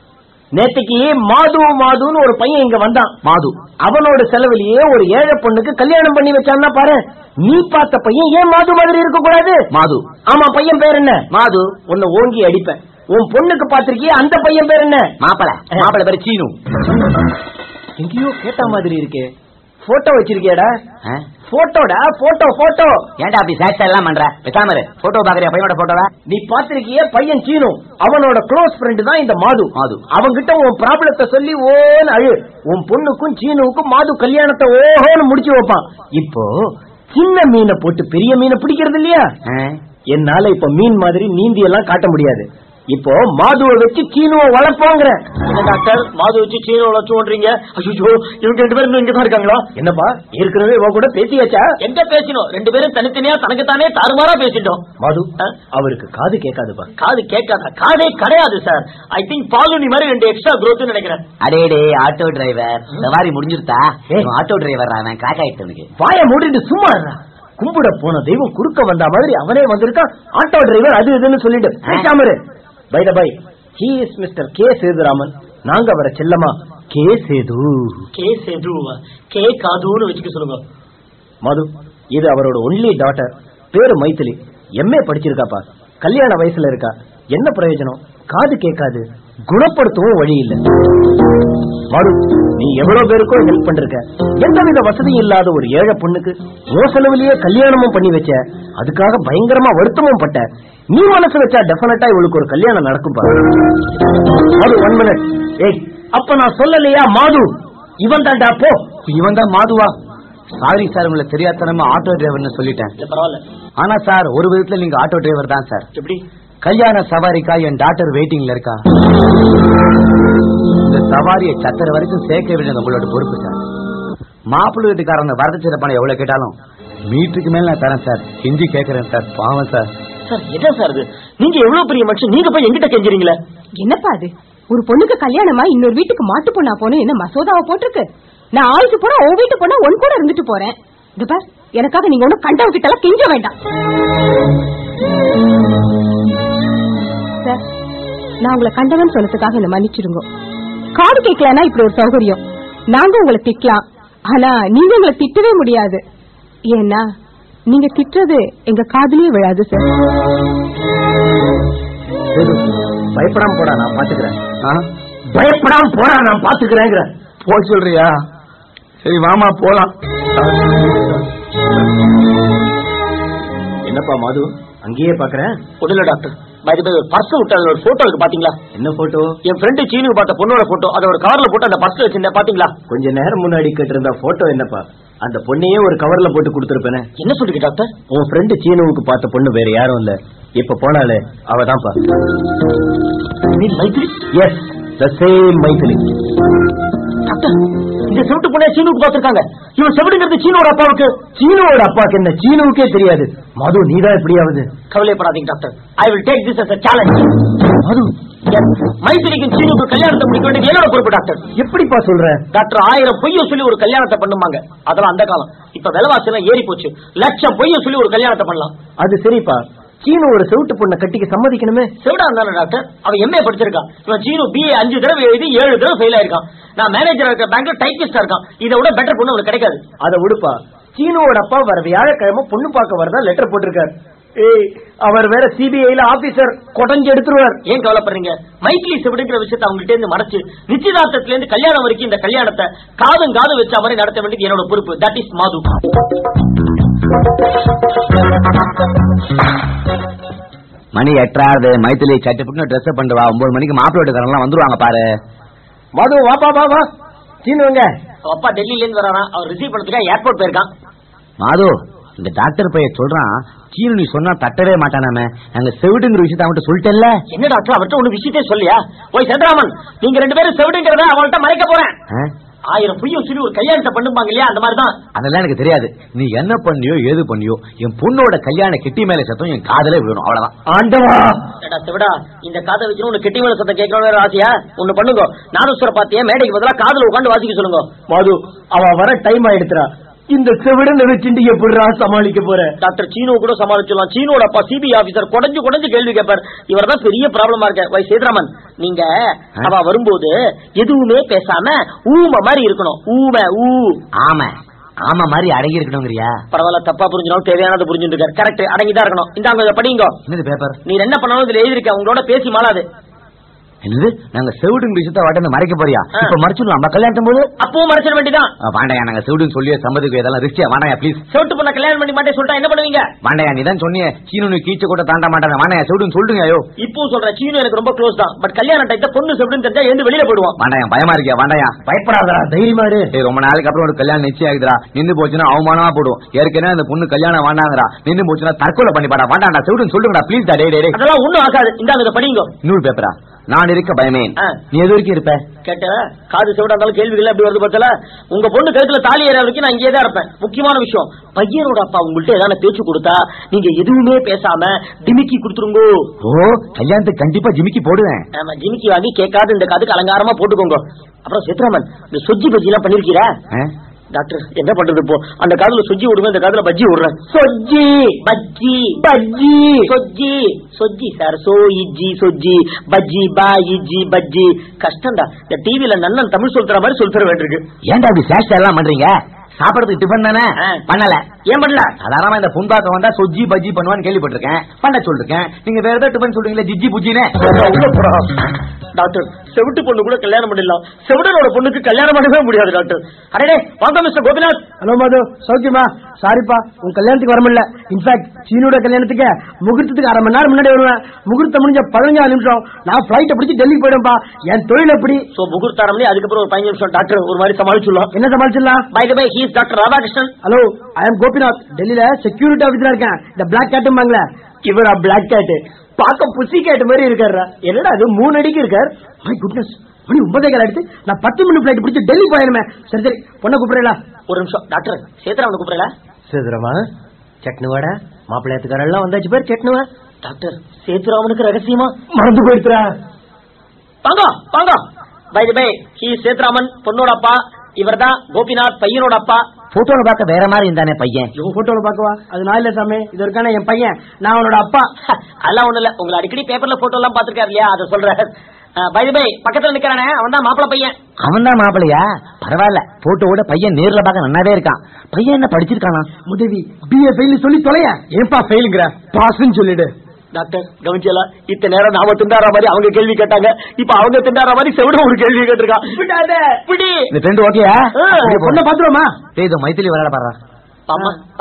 நேத்துக்கு மாது மாதுன்னு ஒரு பையன் இங்க வந்தான் மாது அவனோட செலவுலயே ஒரு ஏழை பொண்ணுக்கு கல்யாணம் பண்ணி வச்சான்னா பாரு நீ பார்த்த பையன் ஏன் மாது மாதிரி இருக்க கூடாது மாது ஆமா பையன் பேர் என்ன மாது உன்னை ஓங்கி அடிப்பேன் உன் பொண்ணுக்கு பாத்திருக்கியே அந்த பையன் பேர் என்ன மாப்பிள மாப்பிள பேரு சீனு எங்கேயோ கேட்ட மாதிரி இருக்கே போட்டோ வச்சிருக்கியாடா ஆ? போட்டோடா போட்டோ போட்டோ ஏன்டா அப்படி சேட்டை எல்லாம் பண்ற பேசாம இரு போட்டோ பாக்குறியா பையனோட போட்டோவா நீ பாத்திருக்கிய பையன் சீனு அவனோட க்ளோஸ் ஃப்ரெண்ட் தான் இந்த மாது மாது. அவன்கிட்ட உன் ப்ராப்ளத்தை சொல்லி ஓன்னு அழு உன் பொண்ணுக்கும் சீனுவுக்கும் மாது கல்யாணத்தை ஓஹோன்னு முடிச்சு வைப்பான் இப்போ சின்ன மீனை போட்டு பெரிய மீனை பிடிக்கிறது இல்லையா ஆ? என்னால இப்ப மீன் மாதிரி நீந்தி எல்லாம் காட்ட முடியாது இப்போ மாதுவை வச்சு சீனுவை வளர்ப்போங்கிற என்ன டாக்டர் மாது வச்சு சீன வளர்ச்சோன்றீங்க ஐயோ இவங்க ரெண்டு பேரும் இங்க தான் இருக்காங்களா என்னப்பா ஏற்கனவே இவன் கூட பேசியாச்சா எங்க பேசினோம் ரெண்டு பேரும் தனித்தனியா தனக்குத்தானே தாறுமாறா பேசிட்டோம் மாது ஆ? அவருக்கு காது கேட்காதுப்பா காது கேட்காத காதே கிடையாது சார் ஐ திங்க் பாலுனி மாதிரி ரெண்டு எக்ஸ்ட்ரா growth நினைக்கிறேன் அடேடே ஆட்டோ டிரைவர் சவாரி முடிஞ்சிருத்தா ஏய். இவன் ஆட்டோ டிரைவர் அவன் கிராக் ஆயிட்டு எனக்கு வாய மூடிட்டு சும்மா இருடா. கும்பிட போன தெய்வம் குறுக்க வந்த மாதிரி அவனே வந்திருக்கான் ஆட்டோ டிரைவர் அது இதுன்னு சொல்லிட்டு பேசாம இரு by the by he is mister K Sethuraman நாங்க அவரை செல்லமா K Sethu K Sethu K காதுன்னு வச்சுக்க சொல்லுங்க மது இது அவரோட ஒன்லி டாட்டர் பேரு மைத்திலி எம்ஏ படிச்சிருக்காப்பா கல்யாண வயசுல இருக்கா என்ன பிரயோஜனம் காது கேட்காது குணப்படுத்தவும் வழி இல்ல மது நீ எவ்வளவு பேருக்கோ ஹெல்ப் பண்ணிருக்க எந்தவித வசதியும் இல்லாத ஒரு ஏழை பொண்ணுக்கு ஓ செலவுலயே கல்யாணமும் பண்ணி வச்ச அதுக்காக பயங்கரமா வருத்தமும் பட்ட நீ மனசு வச்சா டெஃபினட்டா இவளுக்கு ஒரு கல்யாணம் நடக்கும் பாரு மது ஒன் மினிட் ஏய் அப்ப நான் சொல்லலையா மாது இவன் தான்டா போ இவன் தான் மாதுவா சாரி சார் உங்களை தெரியாதனமா ஆட்டோ டிரைவர்னு சொல்லிட்டேன் இல்ல பரவாயில்ல ஆனா சார் ஒரு விதத்துல நீங்க ஆட்டோ டிரைவர் தான் சார் எப்படி கல்யாண சவாரிக்கா என் டாக்டர் வெயிட்டிங்ல இருக்கா இந்த சவாரியை சத்திர வரைக்கும் சேர்க்க வேண்டியது உங்களோட பொறுப்பு சார் மாப்பிள்ளை வீட்டுக்காரங்க வரதட்சணை பணம் எவ்வளவு கேட்டாலும் மீட்டருக்கு மேல நான் தரேன் சார் கெஞ்சி கேக்குறேன் சார் பாவம் சார் சார் என்ன சார் இது நீங்க எவ்வளவு பெரிய மனுஷன் நீங்க போய் எங்கிட்ட கெஞ்சுறீங்களே என்னப்பா அது ஒரு பொண்ணுக்கு கல்யாணமா இன்னொரு வீட்டுக்கு மாட்டு பொண்ணா போன என்ன மசோதாவை போட்டிருக்கு நான் ஆளுக்கு போனா உன் வீட்டு போனா உன் கூட இருந்துட்டு போறேன் இது பார் எனக்காக நீங்க ஒண்ணும் கண்டவ கிட்ட எல்லாம் கெஞ்ச வேண்டாம் சார் நான் உங்களை கண்டவன் சொன்னதுக்காக என்ன மன்னிச்சிடுங்க காது கேட்கலன்னா இப்படி ஒரு சௌகரியம் நாங்க உங்களை திட்டலாம் ஆனா நீங்க உங்களை திட்டவே முடியாது ஏன்னா நீங்க திட்டுறது எங்க காதுலயே விழாது சார் சேது, பயப்படாம போடா நான் பாத்துக்கிறேன் ஆ? பயப்படாம போடா நான் பாத்துக்கிறேங்கிற போக சொல்றியா சரி வாமா போலாம் என்னப்பா மாது அங்கேயே பாக்குறேன் ஒண்ணுல டாக்டர் பை ஒரு பர்ஸ் விட்டு அதுல ஒரு போட்டோ இருக்கு பாத்தீங்களா என்ன போட்டோ என் ஃப்ரெண்டு சீனு பார்த்த பொண்ணோட போட்டோ அதை ஒரு கவர்ல போட்டு அந்த பர்ஸ்ல வச்சிருந்தேன் பாத்தீங்களா கொஞ்ச நேரம் முன்னாடி கேட்டிருந்த போட்டோ என்னப்பா அந்த பொண்ணையே ஒரு கவர்ல போட்டு கொடுத்திருப்பேனே என்ன சொல்றீங்க டாக்டர் உன் ஃப்ரெண்டு சீனுவுக்கு பார்த்த பொண்ணு வேற யாரும் இல்ல இப்ப போனாலே அவதான்ப்பா Maithri yes the same Maithili doctor இந்த செவிட்டு பொண்ணே சீனுக்கு பாத்திருக்காங்க இவன் செவிடுங்கிறது சீனோட அப்பாவுக்கு சீனுவோட அப்பாக்கு என்ன சீனுவுக்கே தெரியாது மது நீதான் எப்படியாவது கவலைப்படாதீங்க doctor I will take this as a challenge Madhu மைத்திரிக்கும் சீனுக்கு கல்யாணத்தை முடிக்க வேண்டியது என்னோட பொறுப்பு டாக்டர் எப்படிப்பா சொல்ற டாக்டர் ஆயிரம் பொய்ய சொல்லி ஒரு கல்யாணத்தை பண்ணுவாங்க அதெல்லாம் அந்த காலம் இப்ப விலைவாசி எல்லாம் ஏறி போச்சு லட்சம் பொய்ய சொல்லி ஒரு கல்யாணத்தை பண்ணலாம் அது சரிப்பா சீனு ஒரு செவிட்டு பொண்ணை கட்டிக்க சம்மதிக்கணுமே செவிடா இருந்தானே டாக்டர் அவன் எம்ஏ படிச்சிருக்கான் இவன் சீனு பிஏ அஞ்சு தடவை எழுதி ஏழு தடவை ஃபெயில் ஆயிருக்கான் நான் மேனேஜர் இருக்கிற பேங்க்ல டைப்பிஸ்டா இருக்கான் இதை விட பெட்டர் பொண்ணு அவனுக்கு கிடைக்காது அத விடுப்பா சீனுவோட அப்பா வர வியாழக்கிழமை பொண்ணு பார்க்க வரதா லெட்டர் போட்டிருக்காரு ஏய் அவர் வேற சிபிஐல ஆபீசர் கொடைஞ்சு எடுத்துருவார் ஏன் கவலைப்படுறீங்க மைக்லி செவிடுங்கிற விஷயத்தை அவங்ககிட்ட இருந்து மறைச்சு நிச்சயதார்த்தத்துல இருந்து கல்யாணம் வரைக்கும் இந்த கல்யாணத்தை காதும் காது வச்ச மாதிரி நடத்த வேண்டியது என்னோட பொறுப்பு தட் இஸ் மாது மணி எட்டாவது மைத்திலி சட்டு புட்டு ட்ரெஸ் பண்ணிட்டு வா ஒன்பது மணிக்கு மாப்பிள்ளை வீட்டுக்காரங்க வந்துருவாங்க பாரு மது வாப்பா வா வா சீனு எங்க அவ அப்பா டெல்லியில இருந்து வரான் அவர் ரிசீவ் பண்ணதுக்காக ஏர்போர்ட் போயிருக்கான் மாது இந்த டாக்டர் பையன் சொல்றான் சீனு நீ சொன்னா தட்டவே மாட்டானாமே நாங்க செவிடுங்கிற விஷயத்த அவன்கிட்ட சொல்லிட்டல்ல என்ன டாக்டர் அவர்கிட்ட ஒண்ணு விஷயத்தே சொல்லியா ஓய் சந்திராமன் நீங்க ரெண்டு பேரும் செவிடுங்கிறத அவங்கள்ட்ட மறைக்க போறேன் ஆ? ஆயிரம் பொய்யும் சொல்லி ஒரு கல்யாணத்தை பண்ணுவாங்க இல்லையா அந்த மாதிரி தான் அதெல்லாம் எனக்கு தெரியாது நீ என்ன பண்ணியோ ஏது பண்ணியோ என் பொண்ணோட கல்யாண கிட்டி மேல சத்தம் என் காதலே விழணும் அவ்வளவுதான் ஆண்டவா ஏடா சிவடா இந்த காதை வைக்கணும் உனக்கு கெட்டி மேல சத்தம் கேட்கணும் ஆசையா ஒண்ணு பண்ணுங்க நாதஸ்வர பாத்தியா மேடைக்கு பதிலா காதுல உட்காந்து வாசிக்க சொல்லுங்க மது அவ வர டைம் ஆயிடுத்துறா இந்த செவிடனை வச்சுட்டு எப்படிடா சமாளிக்க போற டாக்டர் சீனோ கூட சமாளிச்சிடலாம் சீனோட அப்பா சிபிஐ ஆபீசர் குடஞ்சு குடஞ்சு கேள்வி கேட்பார் இவர் தான் பெரிய ப்ராப்ளமா இருக்க வை சேதுராமன் நீங்க அவ வரும்போது எதுவுமே பேசாம ஊம மாதிரி இருக்கணும் ஊம ஊ ஆமா ஆமா மாதிரி அடங்கி இருக்கணுங்கிறியா பரவாயில்ல தப்பா புரிஞ்சிடும் தேவையானது புரிஞ்சுட்டு இருக்காரு கரெக்ட் அடங்கிதான் இருக்கணும் இந்தாங்க இதை படிங்க என்னது பேப்பர் நீ என்ன பண்ணாலும் இதுல எழுதிருக்க உங்களோட பேசி மாளாது என்னது நாங்க செவிடுங்க விஷயத்த வாட்டந்து மறைக்க போறியா ஆ. இப்ப மறைச்சிடலாம் நம்ம கல்யாணம் போது அப்பவும் மறைச்சிட வேண்டியதான் வாண்டாயா நாங்க செவிடுன்னு சொல்லியே சம்மதிக்கு இதெல்லாம் ரிஸ்டியா வாண்டாயா ப்ளீஸ் செவிட்டு பண்ண கல்யாணம் பண்ணி மாட்டே சொல்லிட்டா என்ன பண்ணுவீங்க வாண்டாயா நீ தான் சொன்னியே சீனு கீச்ச கூட தாண்ட மாட்டாங்க வாண்டாயா செவிடுன்னு சொல்லுங்க ஐயோ இப்பவும் சொல்றேன் சீனு எனக்கு ரொம்ப க்ளோஸ் தான் பட் கல்யாண டைத்த பொண்ணு செவிடுன்னு தெரிஞ்சா எழுந்து வெளியில போயிடுவான் வாண்டாயா பயமா இருக்கியா வாண்டாயா பயப்படாதடா தைரியமா இரு ஏய் ரொம்ப நாளைக்கு அப்புறம் ஒரு கல்யாணம் நிச்சயம் ஆகுதுடா நின்னு போச்சுன்னா அவமானமா போடும் ஏற்கனவே அந்த பொண்ணு கல்யாணம் வேண்டாங்கடா நின்னு போச்சுன்னா தற்கொலை பண்ணி பாடா வாண்டாடா செவிடுன்னு சொல்லுங்கடா ப்ளீஸ் டா டே டே டே அதெல்லாம் ஒண்ணும் ஆகாது இந்தாங்க இதை படிங்க இன்னொரு பேப்பரா நான் இருக்க பயமே ஆ. நீ எது வரைக்கும் இருப்ப கேட்ட காது செவிடா இருந்தாலும் கேள்விகள் எப்படி வருது பார்த்தல உங்க பொண்ணு கழுத்துல தாலி ஏற வரைக்கும் நான் இங்கே தான் இருப்பேன் முக்கியமான விஷயம் பையனோட அப்பா உங்கள்ட்ட ஏதாவது பேச்சு கொடுத்தா நீங்க எதுவுமே பேசாம டிமிக்கி கொடுத்துருங்கோ ஓ கல்யாணத்துக்கு கண்டிப்பா ஜிமிக்கி போடுவேன் ஆமா ஜிமிக்கி வாங்கி கேட்காது இந்த காதுக்கு அலங்காரமா போட்டுக்கோங்க அப்புறம் சித்ராமன் இந்த சொஜ்ஜி பஜ்ஜி எல்லாம் பண்ணிருக்கீரா ஆ? டாக்டர் என்ன பண்றது இப்போ அந்த காதுல சொஜ்ஜி விடுங்க இந்த காதுல பஜ்ஜி விடுறேன் சொஜ்ஜி பஜ்ஜி பஜ்ஜி சொஜ்ஜி சொஜ்ஜி சார் சோ இஜ்ஜி சொஜ்ஜி பஜ்ஜி பா இஜ்ஜி பஜ்ஜி கஷ்டம்டா இந்த டிவில நன்னன் தமிழ் சொல்ற மாதிரி சொல்லித்தர வேண்டியிருக்கு ஏன்டா அப்படி சேஷ்டா எல்லாம் பண்றீங்க சாப்பிடறதுக்கு டிஃபன் தானே ஆ. பண்ணல ஏன் பண்ணல சாதாரணமா இந்த புண்பாக்கம் வந்தா சொஜ்ஜி பஜ்ஜி பண்ணுவான்னு கேள்விப்பட்டிருக்கேன் பண்ண சொல்லிருக்கேன் நீங்க வேற ஏதாவது டிஃபன் சொல்றீங்களா ஜிஜி புஜின்னு உள்ள போடா. டாக்டர் செவிட்டு பொண்ணு கூட கல்யாணம் பண்ணிடலாம் செவிடனோட பொண்ணுக்கு கல்யாணம் பண்ணவே முடியாது டாக்டர் அடே வாங்க மிஸ்டர் கோபிநாத் ஹலோ மாது சௌக்கியமா சாரிப்பா உன் கல்யாணத்துக்கு வர முடியல இன்ஃபேக்ட் சீனோட கல்யாணத்துக்கு முகூர்த்தத்துக்கு அரை மணி நேரம் முன்னாடி வருவேன் முகூர்த்தம் முடிஞ்ச பதினஞ்சாறு நிமிஷம் நான் பிளைட்டை பிடிச்சி டெல்லிக்கு போயிடும்பா என் தொழில் எப்படி சோ முகூர்த்தாரம் அதுக்கப்புறம் ஒரு பதினஞ்சு நிமிஷம் டாக்டர் ஒரு மாதிரி சமாளிச்சுடலாம் என்ன சமாளிச்சிடலாம் by the by he's doctor Radhakrishnan hello I am Gopinath டெல்லியில செக்யூரிட்டி ஆபீசரா இருக்கேன் இந்த பிளாக் கேட்டும்பாங்களே இவரா பிளாக் கேட் பார்க்க புசி கேட் மாதிரி இருக்காரு என்னடா அது மூணு அடிக்கு இருக்கார் மை குட்னஸ் மணி ஒன்பதே கால் எடுத்து நான் பத்து மணி பிளைட் பிடிச்சி டெல்லி போயிருமே சரி சரி பொண்ணை கூப்பிடுறீங்களா ஒரு நிமிஷம் டாக்டர் சேத்ராவனை கூப்பிடல சேதுரமா சட்னு வாடா மாப்பிள்ளையத்துக்காரெல்லாம் வந்தாச்சு பேர் சட்னுவா டாக்டர் சேத்துராமனுக்கு ரகசியமா மறந்து போயிடுறா வாங்க வாங்க by the by he Sethuraman பொண்ணோட அப்பா இவர்தான் கோபிநாத் பையனோட அப்பா போட்டோல பார்க்க வேற மாதிரி இருந்தானே பையன் இவன் போட்டோல பாக்கவா அது நான் இல்ல சாமி இது இருக்கான என் பையன் நான் அவனோட அப்பா அதெல்லாம் ஒண்ணு இல்ல உங்களை அடிக்கடி பேப்பர்ல போட்டோ எல்லாம் பாத்துருக்காரு இல்லையா அதை சொல்றாரு பை த பை பக்கத்துல நிக்கிறானே அவன் தான் மாப்பிள்ள பையன் அவன் தான் மாப்பிளையா பரவாயில்ல போட்டோவோட பையன் நேர்ல பார்க்க நன்னாவே இருக்கான் பையன் என்ன படிச்சிருக்கானா உதவி பிஏ ஃபெயில் சொல்லி தொலைய ஏன்பா ஃபெயிலுங்கிற பாஸ்ன்னு சொல்லிடு டாக்டர் கவனிச்சல இத்தனை நேரம் நாம திண்டாடுற மாதிரி அவங்க கேள்வி கேட்டாங்க இப்ப அவங்க திண்டாடுற மாதிரி செவிட ஒரு கேள்வி கேட்டிருக்கான் பிடி இந்த ஃப்ரெண்ட் ஓகேயா ஆ, பொண்ணை பாத்துருவோமா டேய் இதோ மைத்திலி விளையாட பாடுறா பாமா பா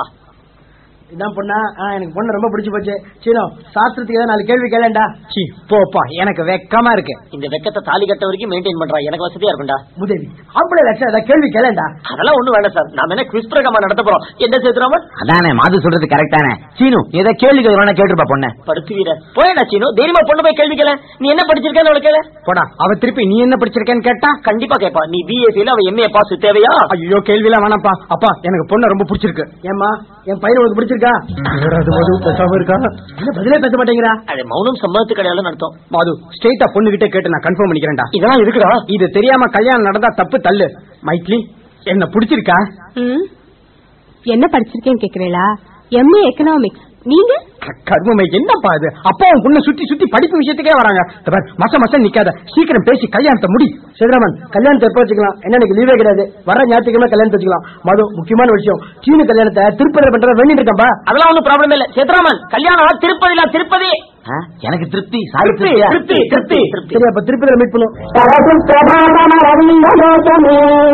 இதான் பொண்ணா ஆ, எனக்கு பொண்ணு ரொம்ப பிடிச்சு போச்சு சீனோ சாஸ்திரத்துக்கு ஏதாவது நாலு கேள்வி கேளேன்டா சி போப்பா எனக்கு வெக்கமா இருக்கு இந்த வெக்கத்தை தாலி கட்ட வரைக்கும் மெயின்டைன் பண்றா எனக்கு வசதியா இருக்கும்டா உதவி ஆம்பளை லட்சம் ஏதாவது கேள்வி கேளேன்டா அதெல்லாம் ஒண்ணும் வேண்டாம் சார் நாம என்ன குவிஸ் பிரகமா நடத்த போறோம் என்ன சேத்துராமன் அதானே மாது சொல்றது கரெக்டானே சீனு ஏதோ கேள்வி கேட்கறா கேட்டுப்பா பொண்ணு படுத்து வீர போயடா சீனு தைரியமா பொண்ணு போய் கேள்வி கேள நீ என்ன படிச்சிருக்கேன்னு அவளை கேள போடா அவ திருப்பி நீ என்ன படிச்சிருக்கேன்னு கேட்டா கண்டிப்பா கேப்பா நீ பிஎஸ்சில அவ எம்ஏ பாஸ் தேவையா ஐயோ கேள்வி எல்லாம் வேணாம்ப்பா அப்பா எனக்கு பொண்ணு ரொம்ப பிடிச்சிருக்கு ஏம்மா என் பையன் உனக்கு பிடிச்சிருக்கா அது மது பேசாம இருக்கா என்ன பதிலே பேச மாட்டேங்கிறா அது மௌனம் சம்மதத்து கிடையாது அர்த்தம் மாது ஸ்ட்ரெயிட்டா பொண்ணு கிட்ட கேட்டு நான் கன்ஃபார்ம் பண்ணிக்கிறேன்டா இதெல்லாம் இருக்குடா இது தெரியாம கல்யாணம் நடந்தா தப்பு தள்ளு மைத்லி என்ன பிடிச்சிருக்கா ம்? என்ன படிச்சிருக்கேன்னு கேக்குறீங்களா எம்ஏ எக்கனாமிக்ஸ் நீங்க கர்மமை என்னப்பா இது அப்பாவும் பொண்ணு சுத்தி சுத்தி படிப்பு விஷயத்துக்கே வராங்க இந்த பாரு, மச மசம் நிக்காத சீக்கிரம் பேசி கல்யாணத்தை முடி சிதராமன் கல்யாணத்தை எப்ப வச்சுக்கலாம் என்ன எனக்கு லீவே கிடையாது வர ஞாயிற்றுக்கிழமை கல்யாணத்தை வச்சுக்கலாம் மது முக்கியமான விஷயம் சீனு கல்யாணத்தை திருப்பதி பண்றத வேண்டிட்டு இருக்கேன்பா அதெல்லாம் ஒண்ணும் ப்ராப்ளம் இல்ல சேத்ராமன் கல்யாணம் திருப்பதில திருப்பதி ஆ, எனக்கு திருப்தி சாரி திருப்தி திருப்தியா? திருப்தி திருப்தி திருப்தி சரி அப்ப திருப்பதியில மீட் பண்ணும் भवतु प्रभातमरविन्दलोचने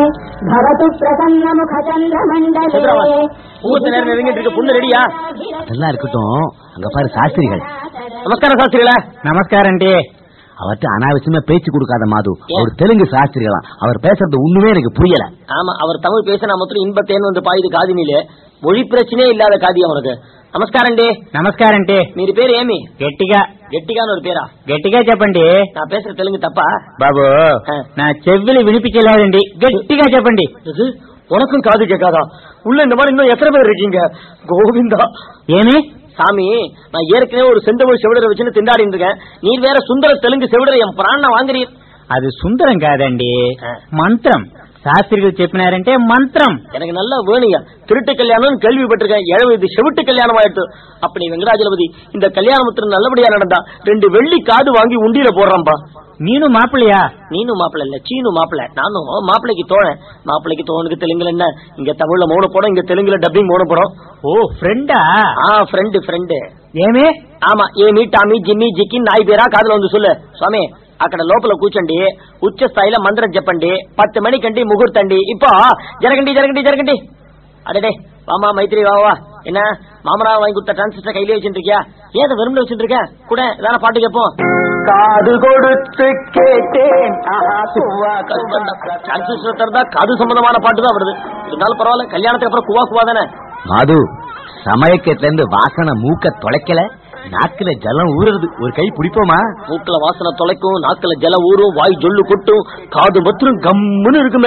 भवतु प्रसन्नमुखचन्द्रमण्डले சேத்ராமன் முகூர்த்த நேரம் நெருங்கிட்டு இருக்கு பொண்ணு ரெடியா அதெல்லாம் இருக்கட்டும் அங்க பாரு சாஸ்திரிகள் நமஸ்காரம் சாஸ்திரிகளா நமஸ்காரம் டி அவர்கிட்ட அனாவசியமா பேச்சு கொடுக்காத மாது அவர் தெலுங்கு சாஸ்திரிகளாம் அவர் பேசுறது ஒண்ணுமே எனக்கு புரியல ஆமா அவர் தமிழ் பேசினா மாத்திரம் இன்பத்தேன்னு வந்து பாயுது காதினிலே மொழி பிரச்சனையே இல்லாத காதி அவனுக்கு நமஸ்காரம் டே నమస్కారం టీ మీరు పేరు ఏమి గట్టిగా గట్టిగాను ஒரு பேரா గట్టిగా చెప్పండి నా பேசுற தெலுங்கு தப்பா బాబు ఆ. నా చెవులు వినిపించలేదండి గట్టిగా చెప్పండి இது உனக்கும் காது கேட்காதா உள்ள இந்த மாதிரி இன்னும் எத்தனை பேர் இருக்கீங்க கோவிந்தா ఏమి சாமி நான் ஏற்கனவே ஒரு செந்தமிழ் செவிடரை வச்சுன்னு திண்டாடி இருக்கேன் நீ வேற சுந்தர தெலுங்கு செவிடரை என் பிராண வாங்குறீர் అది సుందరం కాదండి ఆ. మంత్రం శాస్త్రిகள் చెప్పినారంటే మంత్రం எனக்கு நல்லா வேணுங்க திருட்டு கல்யாணம் கேள்விப்பட்டிருக்கேன் ஏழு இது செவிட்டு கல்யாணம் ஆயிடுத்து அப்படி வெங்கடாஜலபதி இந்த கல்யாணத்துல நல்லபடியா நடந்தா ரெண்டு வெள்ளி காது வாங்கி உண்டியில போடுறேன்பா ನೀನು ಮಾಪಳಿಯಾ நீனும் மாப்பிள்ள இல்ல சீனு மாப்பிள்ள நானும் மாப்பிள்ளைக்கு தோழன் மாப்பிள்ளைக்கு தோணுக்கு தெலுங்குல என்ன இங்க தமிழ்ல மௌன படம் இங்க தெலுங்குல டப்பிங் மௌன படம் ఓ ఫ్రెండా ஆ ஃப்ரெண்டு ஃப்ரெண்டு ఏమే ఆమా ఏమి టామీ జిమ్మి జిక్కి నాయి పేరా కాదులో ఉంది సుల్లు స్వామి అక్కడ లోపల కూర్చోండి ఉచ్చ స్థాయిలో మంత్రం చెప్పండి పత్తు మణికండి ముహూర్తండి ఇప్పో జరగండి జరగండి జరగండి அடடே வாமா மைத்திரி வா வா என்ன மாமனா வாங்கி கொடுத்த டிரான்சிஸ்டர் கையிலே வச்சுட்டு இருக்கியா ஏன் அதை வெறும்ல வச்சுட்டு இருக்க கூட ஏதான பாட்டு கேட்போம் காது கொடுத்து கேட்டேன் டிரான்சிஸ்டர் திறந்தா காது சம்பந்தமான பாட்டு தான் வருது இருந்தாலும் பரவாயில்ல கல்யாணத்துக்கு அப்புறம் குவா குவா தானே மாது சமயக்கத்துல இருந்து வாசனை மூக்க தொலைக்கல நாக்குல ஜலம் ஊறுறது ஒரு கை பிடிப்போமா மூக்குல வாசனை தொலைக்கும் நாக்குல ஜல ஊறும் வாய் ஜொல்லு கொட்டும் காது பத்திரம் கம்முன்னு இருக்குமே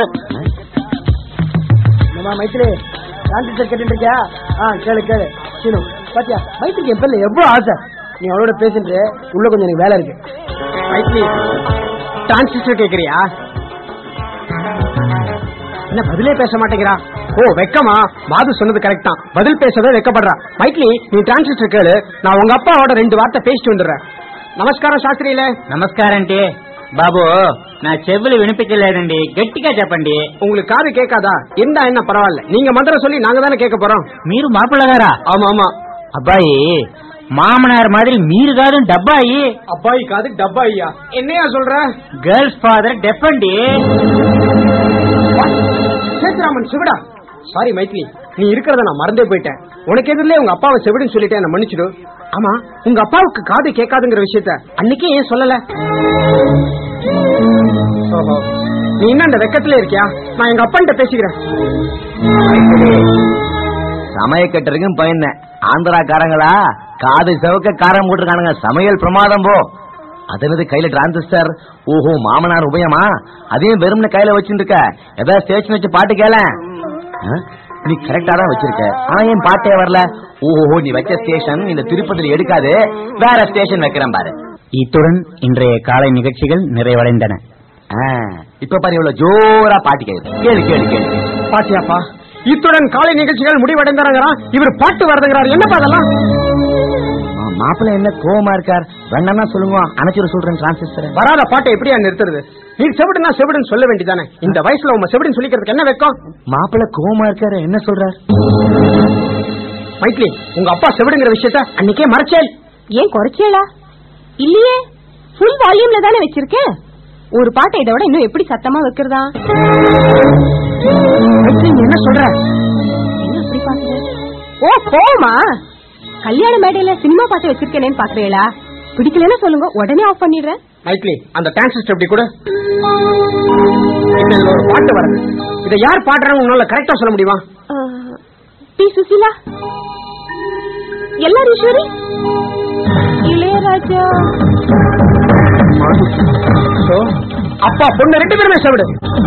நம்ம மைத்திரி டிரான்சிஸ்டர் கேட்டு இருக்கியா ஆ கேளு கேளு சீனு பாத்தியா மைத்திரிக்கு என் பேர்ல எவ்வளவு ஆசை நீ அவளோட பேசிட்டு உள்ள கொஞ்சம் எனக்கு வேலை இருக்கு மைத்திரி டிரான்சிஸ்டர் கேக்குறியா என்ன பதிலே பேச மாட்டேங்கிறா ஓ வெக்கமா மாது சொன்னது கரெக்ட் தான் பதில் பேசவே வெக்கப்படுறா மைத்லி நீ டிரான்சிஸ்டர் கேளு நான் உங்க அப்பாவோட ரெண்டு வார்த்தை பேசிட்டு வந்துடுறேன் நமஸ்காரம் శాస్త్రిలే నమస్కారం అంటే బాబు నా చెవులు వినిపించలేదండి గట్టిగా చెప్పండి உங்களுக்கு காது கேட்காதா இருந்தா என்ன பரவாயில்ல நீங்க மந்திரம் சொல்லி நாங்க தானே கேட்க போறோம் మీరు మాపలగారా ஆமா ஆமா అబ్బాయి మామనార్ మాదిరి మీరు కాదు డబ్బాయి அப்பாயி காது டப்பா ஐயா என்னையா சொல்ற గర్ల్స్ ఫాదర్ డెప్పండి சேத்ராமன் சிவடா சாரி மைத்லி நீ இருக்கிறத நான் மறந்தே போயிட்டேன் உனக்கு எதிரிலே உங்க அப்பாவை செவிடுன்னு சொல்லிட்டேன் என்ன மன்னிச்சிடு ஆமா உங்க அப்பாவுக்கு காது கேட்காதுங்கிற விஷயத்த அன்னைக்கே ஏன் சொல்லல ஓஹோ நீ இன்னும் அந்த வெக்கத்துல இருக்கியா நான் எங்க அப்பன்ட்ட பேசிக்கிறேன் சமயக்கட்டருக்கும் பயந்தேன் ஆந்திராக்காரங்களா காது செவக்க காரம் போட்டிருக்கானுங்க சமையல் பிரமாதம் போ அதனது கையில டிரான்சிஸ்டர் ஓஹோ மாமனார் உபயமா அதையும் வெறும்னு கையில வச்சுட்டு இருக்க ஏதாவது ஸ்டேஷன் வச்சு பாட்டு கேள நீ கரெக்டா தான் வச்சிருக்க ஆனா ஏன் பாட்டே வரல ஓஹோ நீ வச்ச ஸ்டேஷன் இந்த திருப்பதில எடுக்காது வேற ஸ்டேஷன் வைக்கிறேன் பாரு இத்துடன் இன்றைய காலை நிகழ்ச்சிகள் நிறைவடைந்தன ஆ, இப்ப பாரு இவ்வளவு ஜோரா பாட்டு கேக்குது கேளு கேளு கேளு பாத்தியாப்பா இத்துடன் காலை நிகழ்ச்சிகள் முடிவடைந்தாங்கிறான் இவர் பாட்டு வருதுங்கிறார் என்னப்பா அதெல்லாம் மா- மாப்பிள்ளை என்ன கோவமா இருக்கார் வேண்டாம்னா சொல்லுங்க அணைச்சிட சொல்றேன் டிரான்சிஸ்டர் வராத பாட்டை எப்படியா நிறுத்துறது நீ செவிடுனா செவிடுன்னு சொல்ல வேண்டியதானே இந்த வயசுல உங்க செவிடுன்னு சொல்லிக்கிறதுக்கு என்ன வெக்கம் மாப்பிள்ளை கோவமா இருக்காரு என்ன சொல்றார் மைத்லி உங்க அப்பா செவிடுங்கிற விஷயத்த அன்னைக்கே மறைச்சேன் ஏன் குறைச்சேளா இல்லையே ஃபுல் வால்யூம்ல தானே வச்சிருக்கேன் ஒரு பாட்டை இதை விட இன்னும் எப்படி சத்தமா வைக்கிறதா மைத்லி நீ என்ன சொல்ற என்ன இப்படி பாக்குற ஓ போமா கல்யாண மேடையில சினிமா பாட்டு வச்சிருக்கேனேன்னு பாக்குறீங்களா பிடிக்கலன்னு சொல்லுங்க உடனே ஆஃப் பண்ணிடுறேன் மைத்லி அந்த டிரான்சிஸ்டர் எப்படி கூட இதுல ஒரு பாட்டு வருது இதை யார் பாடுறாங்க உன்னால கரெக்டா சொல்ல முடியுமா டி சுசீலா எல்லாரும் ஈஸ்வரி இளையராஜா So, அப்பா பொண்ணு ரெண்டு பேருமே செவிடு